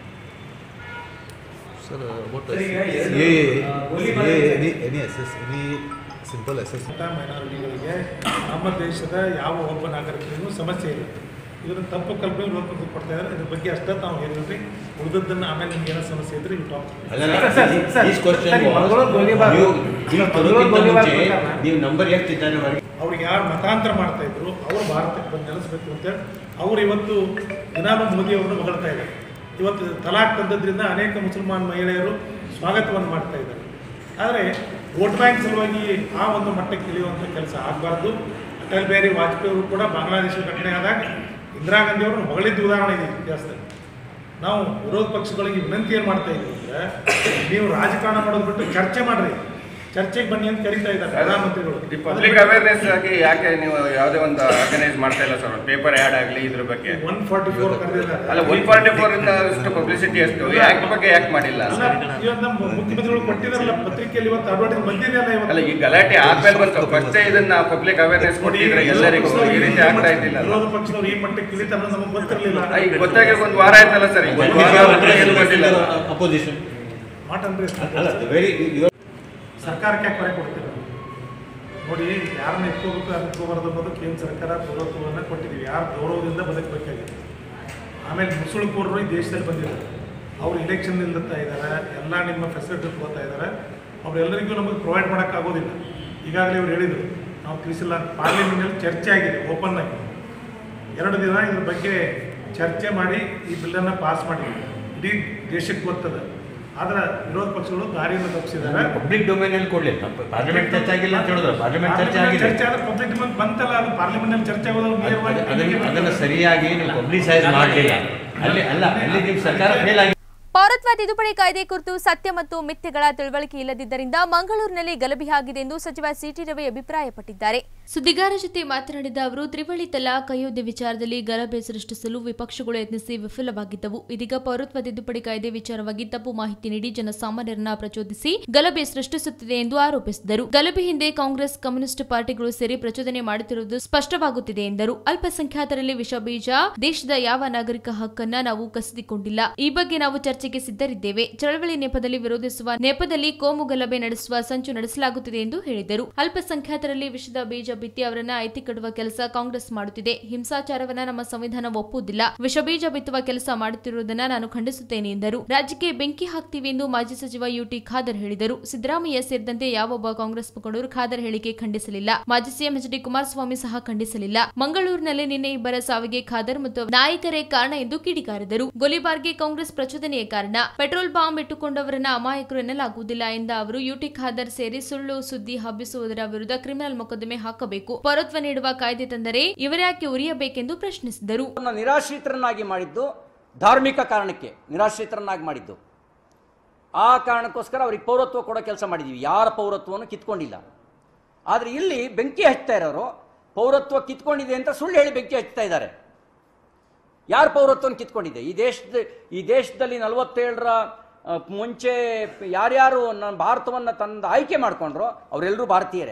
Sir, uh, what Sir, is ಈಗ CA, ಎರಡು, CA, ಆ, any, any assess, any simple assessment? ಅಂತ ಮೈನಾರಿಟಿಗಳಿಗೆ ನಮ್ಮ ದೇಶದ ಯಾವ ಒಬ್ಬ ನಾಗರಿಕರಿಗೂ ಸಮಸ್ಯೆ ಇಲ್ಲ ಇದನ್ನು ತಪ್ಪು ಕಲ್ಪನೆ ಲೋಕಕ್ಕೆ ಕೊಡ್ತಾ ಇದ್ದಾರೆ ಇದ್ರ ಬಗ್ಗೆ ಅಷ್ಟೇ ತಾವು ಹೇಳಿದ್ರಿ ಉಳಿದದ್ದನ್ನು ಆಮೇಲೆ ನಿಮ್ಗೆ ಏನೋ ಸಮಸ್ಯೆ ಇದ್ರೆ ನೀವು ಟಾಪ್ This question ಸರ್, ಈ ಮಂಗಳೂರು was, ಗೋಲಿಬಾರ್ ನೀವು ಈಗ ನೀವು ಮಂಗಳೂರು ಬರೋಕ್ಕಿಂತ ಗೋಲಿಬಾರ್ ಮುಂಚೆ ಪ್ರಕರಣ. ನೀವು ನಂಬರ್ ಎಷ್ಟಿದ್ದಾರೆ ಹೊರಗೆ ಅವ್ರಿಗೆ ಯಾರು ಮತಾಂತರ ಮಾಡ್ತಾ ಇದ್ರು ಅವರು ಭಾರತಕ್ಕೆ ಬಂದು ನೆಲೆಸಬೇಕು ಅಂತೇಳಿ ಅವರು ಇವತ್ತು ದಿನಾಲು ಮೋದಿ ಅವರನ್ನು ಹೊಗಳ್ತಾ ಇದ್ದಾರೆ ಇವತ್ತು ತಲಾಕ್ ತಂದದ್ರಿಂದ ಅನೇಕ ಮುಸಲ್ಮಾನ್ ಮಹಿಳೆಯರು ಸ್ವಾಗತವನ್ನು ಮಾಡ್ತಾ ಇದ್ದಾರೆ ಆದರೆ ವೋಟ್ ಬ್ಯಾಂಕ್ ಸಲುವಾಗಿ ಆ ಒಂದು ಮಟ್ಟಕ್ಕೆ ಇಳಿಯುವಂಥ ಕೆಲಸ ಆಗಬಾರ್ದು ಅಟಲ್ ಬಿಹಾರಿ ವಾಜಪೇಯಿ ಅವರು ಕೂಡ ಬಾಂಗ್ಲಾದೇಶ ಘಟನೆ ಆದಾಗ ಇಂದಿರಾ ಗಾಂಧಿ ಅವರನ್ನು ಹೊಗಳಿದ್ದ ಉದಾಹರಣೆ ಇದೆ ಇತಿಹಾಸದಲ್ಲಿ ನಾವು ವಿರೋಧ ಪಕ್ಷಗಳಿಗೆ ವಿನಂತಿ ಏನು ಮಾಡ್ತಾ ಇದ್ದೀವಿ ಅಂದರೆ ನೀವು ರಾಜಕಾರಣ ಮಾಡೋದು ಬಿಟ್ಟು ಚರ್ಚೆ ಮಾಡ್ರಿ ಚರ್ಚೆಗೆ ಬನ್ನಿ ಅಂತ ಕರೀತಾ ಇದ್ದಾರೆ ಪ್ರಧಾನಮಂತ್ರಿಗಳು ಈ ಪಬ್ಲಿಕ್ ಅವೇರ್ನೆಸ್ ಆಗಿ ಯಾಕೆ ನೀವು ಯಾವುದೇ ಒಂದು ಆರ್ಗನೈಸ್ ಮಾಡ್ತಾ ಇಲ್ಲ ಸರ್ ಪೇಪರ್ ಆ್ಯಡ್ ಆಗಲಿ ಇದ್ರ ಬಗ್ಗೆ ಒನ್ ಫಾರ್ಟಿ ಫೋರ್ ಕರೆದಿದ್ದಾರೆ ಅಲ್ಲ ಒನ್ ಫಾರ್ಟಿ ಫೋರ್ ಇಂದ ಅಷ್ಟು ಪಬ್ಲಿಸಿಟಿ ಅಷ್ಟು ಯಾಕೆ ಬಗ್ಗೆ ಯಾಕೆ ಮಾಡಿಲ್ಲ ಅಲ್ಲ ಇವತ್ತು ನಮ್ಮ ಮುಖ್ಯಮಂತ್ರಿಗಳು ಕೊಟ್ಟಿದಾರಲ್ಲ ಪತ್ರಿಕೆಯಲ್ಲಿ ಇವತ್ತು ಅಡ್ವರ್ಟೈಸ್ ಬಂದಿದೆಯಲ್ಲ ಇವತ್ತು ಅಲ್ಲ ಈ ಗಲಾಟೆ ಆದ್ಮೇಲೆ ಬಂತು ಫಸ್ಟ್ ಇದನ್ನ ಪಬ್ಲಿಕ್ ಅವೇರ್ನೆಸ್ ಕೊಟ್ಟಿದ್ರೆ ಎಲ್ಲರಿಗೂ ಈ ರೀತಿ ಆಗ್ತಾ ಇದ್ದಿಲ್ಲ ವಿರೋಧ ಪಕ್ಷದವ್ರು ಈ ಮಟ್ಟಕ್ಕೆ ಇಳಿತಾರೆ ಅನ್ನೋದು ನಮಗೆ ಗೊತ್ತಿರಲಿಲ್ಲ ಈಗ ಗೊತ್ತಾಗಿ ಒಂದು ವಾರ ಆಯ್ತಲ್ಲ ಸರ್ ಈಗ ಒಂದು ವಾರ ಆದ್ರೂ ಏನು ಗೊತ್ತಿಲ್ಲ ಅಪೋಸಿಷನ್ ಮಾಟನ್ರಿ ಅಲ್ಲ ವೆರಿ ಸರ್ಕಾರಕ್ಕೆ ಯಾಕೆ ಹೊರೆ ಕೊಡ್ತೀರ ನೋಡಿ ಯಾರನ್ನ ಇಟ್ಕೋಬೇಕು ಅದಕ್ಕೋಬಾರ್ದು ಅನ್ನೋದು ಕೇಂದ್ರ ಸರ್ಕಾರ ಪೌರತ್ವವನ್ನು ಕೊಟ್ಟಿದ್ದೀವಿ ಯಾರು ಗೌರವದಿಂದ ಬದುಕಬೇಕಾಗಿದೆ ಆಮೇಲೆ ಮುಸುಳುಕೋರರು ಈ ದೇಶದಲ್ಲಿ ಬಂದಿದ್ದಾರೆ ಅವರು ಇಲೆಕ್ಷನ್ ನಿಲ್ಲುತ್ತಾ ಇದ್ದಾರೆ ಎಲ್ಲ ನಿಮ್ಮ ಫೆಸಿಲಿಟಿ ತಗೋತಾ ಇದ್ದಾರೆ ಅವರೆಲ್ಲರಿಗೂ ನಮಗೆ ಪ್ರೊವೈಡ್ ಮಾಡೋಕ್ಕಾಗೋದಿಲ್ಲ ಈಗಾಗಲೇ ಅವ್ರು ಹೇಳಿದರು ನಾವು ತಿಳಿಸಿಲ್ಲ ಪಾರ್ಲಿಮೆಂಟಲ್ಲಿ ಚರ್ಚೆ ಆಗಿದೆ ಓಪನ್ ಆಗಿ ಎರಡು ದಿನ ಇದ್ರ ಬಗ್ಗೆ ಚರ್ಚೆ ಮಾಡಿ ಈ ಬಿಲ್ಲನ್ನು ಪಾಸ್ ಮಾಡಿದ್ವಿ ಇಡೀ ದೇಶಕ್ಕೆ ಗೊತ್ತದ ಆದ್ರೆ ವಿರೋಧ ಪಕ್ಷಗಳು ದಾರಿಯನ್ನು ತಪ್ಪಿಸಿದ್ದಾರೆ ಪಬ್ಲಿಕ್ ಡೊಮೇನ್ ಅಲ್ಲಿ ಕೊಡ್ಲಿಲ್ಲ ಪಾರ್ಲಿಮೆಂಟ್ ಚರ್ಚೆ ಆಗಿಲ್ಲ ಅಂತ ಹೇಳಿದ್ರು ಪಾರ್ಲಿಮೆಂಟ್ ಚರ್ಚೆ ಆಗಿದೆ ಚರ್ಚೆ ಆದ್ರೆ ಪಬ್ಲಿಕ್ ಡಿಮಾಂಡ್ ಬಂತಲ್ಲ ಅದು ಪಾರ್ಲಿಮೆಂಟ್ ನಲ್ಲಿ ಚರ್ಚೆ ಆಗೋದು ನೇರವಾಗಿ ಅದನ್ನ ಅದನ್ನ ಸರಿಯಾಗಿ ನೀವು ಪಬ್ಲಿಸೈಸ್ ಮಾಡಲಿಲ್ಲ ಅಲ್ಲಿ ಅಲ್ಲ ಅಲ್ಲಿ ನೀವು ಸರ್ಕಾರ ಫೇಲ್ ಆಗಿ ಪೌರತ್ವ ತಿದ್ದುಪಡಿ ಕಾಯ್ದೆ ಕುರಿತು ಸತ್ಯ ಮತ್ತು ಮಿಥ್ಯೆಗಳ ತಿಳುವಳಿಕೆ ಇಲ್ಲದಿದ್ದರಿಂದ ಮಂಗಳೂರಿನಲ್ಲಿ ಗಲಭೆಯಾಗಿದೆ ಎಂದು ಸಚಿವ ಸಿಟಿ ರವಿ ಅಭಿಪ್ರಾಯಪಟ್ಟಿದ್ದಾರೆ ಸುದ್ದಿಗಾರರ ಜೊತೆ ಮಾತನಾಡಿದ ಅವರು ತ್ರಿವಳಿ ತಲಾಖ್ ಅಯೋಧ್ಯೆ ವಿಚಾರದಲ್ಲಿ ಗಲಭೆ ಸೃಷ್ಟಿಸಲು ವಿಪಕ್ಷಗಳು ಯತ್ನಿಸಿ ವಿಫಲವಾಗಿದ್ದವು ಇದೀಗ ಪೌರತ್ವ ತಿದ್ದುಪಡಿ ಕಾಯ್ದೆ ವಿಚಾರವಾಗಿ ತಪ್ಪು ಮಾಹಿತಿ ನೀಡಿ ಜನಸಾಮಾನ್ಯರನ್ನ ಪ್ರಚೋದಿಸಿ ಗಲಭೆ ಸೃಷ್ಟಿಸುತ್ತಿದೆ ಎಂದು ಆರೋಪಿಸಿದರು ಗಲಭೆ ಹಿಂದೆ ಕಾಂಗ್ರೆಸ್ ಕಮ್ಯುನಿಸ್ಟ್ ಪಾರ್ಟಿಗಳು ಸೇರಿ ಪ್ರಚೋದನೆ ಮಾಡುತ್ತಿರುವುದು ಸ್ಪಷ್ಟವಾಗುತ್ತಿದೆ ಎಂದರು ಅಲ್ಪಸಂಖ್ಯಾತರಲ್ಲಿ ವಿಷಬೀಜ ದೇಶದ ಯಾವ ನಾಗರಿಕ ಹಕ್ಕನ್ನ ನಾವು ಕಸಿದುಕೊಂಡಿಲ್ಲ ಈ ಬಗ್ಗೆ ನಾವು ಚರ್ಚೆಗೆ ಸಿದ್ಧರಿದ್ದೇವೆ ಚಳವಳಿ ನೆಪದಲ್ಲಿ ವಿರೋಧಿಸುವ ನೆಪದಲ್ಲಿ ಕೋಮು ಗಲಭೆ ನಡೆಸುವ ಸಂಚು ನಡೆಸಲಾಗುತ್ತಿದೆ ಎಂದು ಹೇಳಿದರು ಅಲ್ಪಸಂಖ್ಯಾತರಲ್ಲಿ ವಿಷದ ಬೀಜ ಬಿತ್ತಿ ಅವರನ್ನ ಐತಿ ಕಡುವ ಕೆಲಸ ಕಾಂಗ್ರೆಸ್ ಮಾಡುತ್ತಿದೆ ಹಿಂಸಾಚಾರವನ್ನ ನಮ್ಮ ಸಂವಿಧಾನ ಒಪ್ಪುವುದಿಲ್ಲ ವಿಷಬೀಜ ಬಿತ್ತುವ ಕೆಲಸ ಮಾಡುತ್ತಿರುವುದನ್ನ ನಾನು ಖಂಡಿಸುತ್ತೇನೆ ಎಂದರು ರಾಜ್ಯಕ್ಕೆ ಬೆಂಕಿ ಹಾಕ್ತೀವಿ ಎಂದು ಮಾಜಿ ಸಚಿವ ಯುಟಿ ಖಾದರ್ ಹೇಳಿದರು ಸಿದ್ದರಾಮಯ್ಯ ಸೇರಿದಂತೆ ಯಾವೊಬ್ಬ ಕಾಂಗ್ರೆಸ್ ಮುಖಂಡರು ಖಾದರ್ ಹೇಳಿಕೆ ಖಂಡಿಸಲಿಲ್ಲ ಮಾಜಿ ಸಿಎಂ ಎಚ್ ಡಿ ಕುಮಾರಸ್ವಾಮಿ ಸಹ ಖಂಡಿಸಲಿಲ್ಲ ಮಂಗಳೂರಿನಲ್ಲಿ ನಿನ್ನೆ ಇಬ್ಬರ ಸಾವಿಗೆ ಖಾದರ್ ಮತ್ತು ನಾಯಕರೇ ಕಾರಣ ಎಂದು ಕಿಡಿಕಾರಿದರು ಗೋಲಿಬಾರ್ಗೆ ಕಾಂಗ್ರೆಸ್ ಪ್ರಚೋದನೆಯೇ ಕಾರಣ ಪೆಟ್ರೋಲ್ ಬಾಂಬ್ ಇಟ್ಟುಕೊಂಡವರನ್ನ ಅಮಾಯಕರು ಎನ್ನಲಾಗುವುದಿಲ್ಲ ಎಂದ ಅವರು ಯುಟಿ ಖಾದರ್ ಸೇರಿ ಸುಳ್ಳು ಸುದ್ದಿ ಹಬ್ಬಿಸುವುದರ ವಿರುದ್ಧ ಕ್ರಿಮಿನಲ್ ಮೊಕದ್ದಮೆ ಹಾಕಬೇಕು ಪೌರತ್ವ ನೀಡುವ ಕಾಯ್ದೆ ತಂದರೆ ಇವರ್ಯಾಕೆ ಉರಿಯಬೇಕೆಂದು ಪ್ರಶ್ನಿಸಿದರು ಅವ್ರನ್ನ ನಿರಾಶ್ರಿತರನ್ನಾಗಿ ಮಾಡಿದ್ದು ಧಾರ್ಮಿಕ ಕಾರಣಕ್ಕೆ ನಿರಾಶ್ರಿತರನ್ನಾಗಿ ಮಾಡಿದ್ದು ಆ ಕಾರಣಕ್ಕೋಸ್ಕರ ಅವ್ರಿಗೆ ಪೌರತ್ವ ಕೊಡೋ ಕೆಲಸ ಮಾಡಿದ್ದೀವಿ ಯಾರ ಪೌರತ್ವವನ್ನು ಕಿತ್ಕೊಂಡಿಲ್ಲ ಆದರೆ ಇಲ್ಲಿ ಬೆಂಕಿ ಹಚ್ತಾ ಇರೋರು ಪೌರತ್ವ ಕಿತ್ಕೊಂಡಿದೆ ಅಂತ ಸುಳ್ಳು ಹೇಳಿ ಬೆಂಕಿ ಹಚ್ತಾ ಇದ್ದಾರೆ ಯಾರ ಪೌರತ್ವವನ್ನು ಕಿತ್ಕೊಂಡಿದೆ ಈ ದೇಶದ ಈ ದೇಶದಲ್ಲಿ ನಲವತ್ತೇಳರ ಆ, ಮುಂಚೆ ಯಾರ್ಯಾರು ನನ್ನ ಭಾರತವನ್ನು ತಂದ ಆಯ್ಕೆ ಮಾಡಿಕೊಂಡ್ರೋ ಅವರೆಲ್ಲರೂ ಭಾರತೀಯರೇ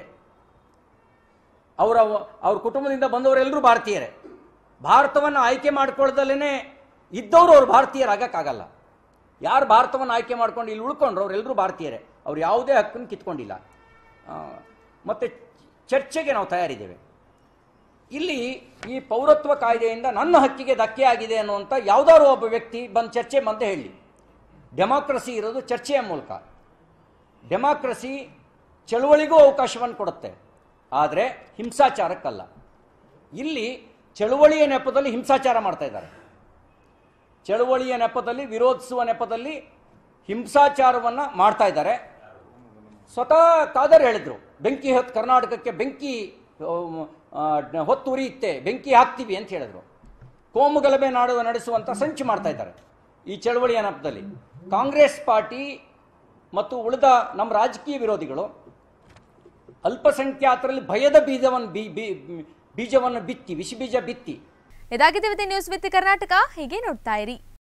ಅವರ ಅವ್ರ ಕುಟುಂಬದಿಂದ ಬಂದವರೆಲ್ಲರೂ ಭಾರತೀಯರೇ ಭಾರತವನ್ನು ಆಯ್ಕೆ ಮಾಡ್ಕೊಳ್ದಲೇ ಇದ್ದವರು ಅವ್ರು ಭಾರತೀಯರಾಗಕ್ಕಾಗಲ್ಲ ಯಾರು ಭಾರತವನ್ನು ಆಯ್ಕೆ ಮಾಡ್ಕೊಂಡು ಇಲ್ಲಿ ಉಳ್ಕೊಂಡ್ರು ಅವರೆಲ್ಲರೂ ಭಾರತೀಯರೇ ಅವ್ರು ಯಾವುದೇ ಹಕ್ಕನ್ನು ಕಿತ್ಕೊಂಡಿಲ್ಲ ಆ, ಮತ್ತೆ ಚರ್ಚೆಗೆ ನಾವು ತಯಾರಿದ್ದೇವೆ ಇಲ್ಲಿ ಈ ಪೌರತ್ವ ಕಾಯ್ದೆಯಿಂದ ನನ್ನ ಹಕ್ಕಿಗೆ ಧಕ್ಕೆ ಆಗಿದೆ ಅನ್ನುವಂಥ ಯಾವುದಾದ್ರು ಒಬ್ಬ ವ್ಯಕ್ತಿ ಬಂದು ಚರ್ಚೆ ಬಂದು ಹೇಳಿ ಡೆಮಾಕ್ರಸಿ ಇರೋದು ಚರ್ಚೆಯ ಮೂಲಕ ಡೆಮಾಕ್ರಸಿ ಚಳುವಳಿಗೂ ಅವಕಾಶವನ್ನು ಕೊಡುತ್ತೆ ಆದರೆ ಹಿಂಸಾಚಾರಕ್ಕಲ್ಲ ಇಲ್ಲಿ ಚಳುವಳಿಯ ನೆಪದಲ್ಲಿ ಹಿಂಸಾಚಾರ ಮಾಡ್ತಾ ಇದ್ದಾರೆ ಚಳುವಳಿಯ ನೆಪದಲ್ಲಿ ವಿರೋಧಿಸುವ ನೆಪದಲ್ಲಿ ಹಿಂಸಾಚಾರವನ್ನು ಮಾಡ್ತಾ ಇದ್ದಾರೆ ಸ್ವತಃ ಕಾದರ್ ಹೇಳಿದ್ರು ಬೆಂಕಿ ಹೊತ್ತು ಕರ್ನಾಟಕಕ್ಕೆ ಬೆಂಕಿ ಅಮ್, ಆ, ಹೊತ್ತು ಉರಿಯುತ್ತೆ ಬೆಂಕಿ ಹಾಕ್ತೀವಿ ಅಂತ ಹೇಳಿದ್ರು ಕೋಮು ಗಲಭೆ ನಾಡು ನಡೆಸುವಂಥ ಸಂಚು ಮಾಡ್ತಾ ಇದ್ದಾರೆ ಈ ಚಳವಳಿಯ ನೆಪದಲ್ಲಿ ಕಾಂಗ್ರೆಸ್ ಪಾರ್ಟಿ ಮತ್ತು ಉಳಿದ ನಮ್ಮ ರಾಜಕೀಯ ವಿರೋಧಿಗಳು ಅಲ್ಪಸಂಖ್ಯಾತರಲ್ಲಿ ಭಯದ ಬೀಜವನ್ನು ಬೀ ಬೀ- ಬೀಜವನ್ನು ಬಿತ್ತಿ ವಿಷ ಬೀಜ ಬಿತ್ತಿ ಇದಾಗಿದೆ ನ್ಯೂಸ್ ವಿತ್ ಕರ್ನಾಟಕ ಹೀಗೆ ನೋಡ್ತಾ ಇರಿ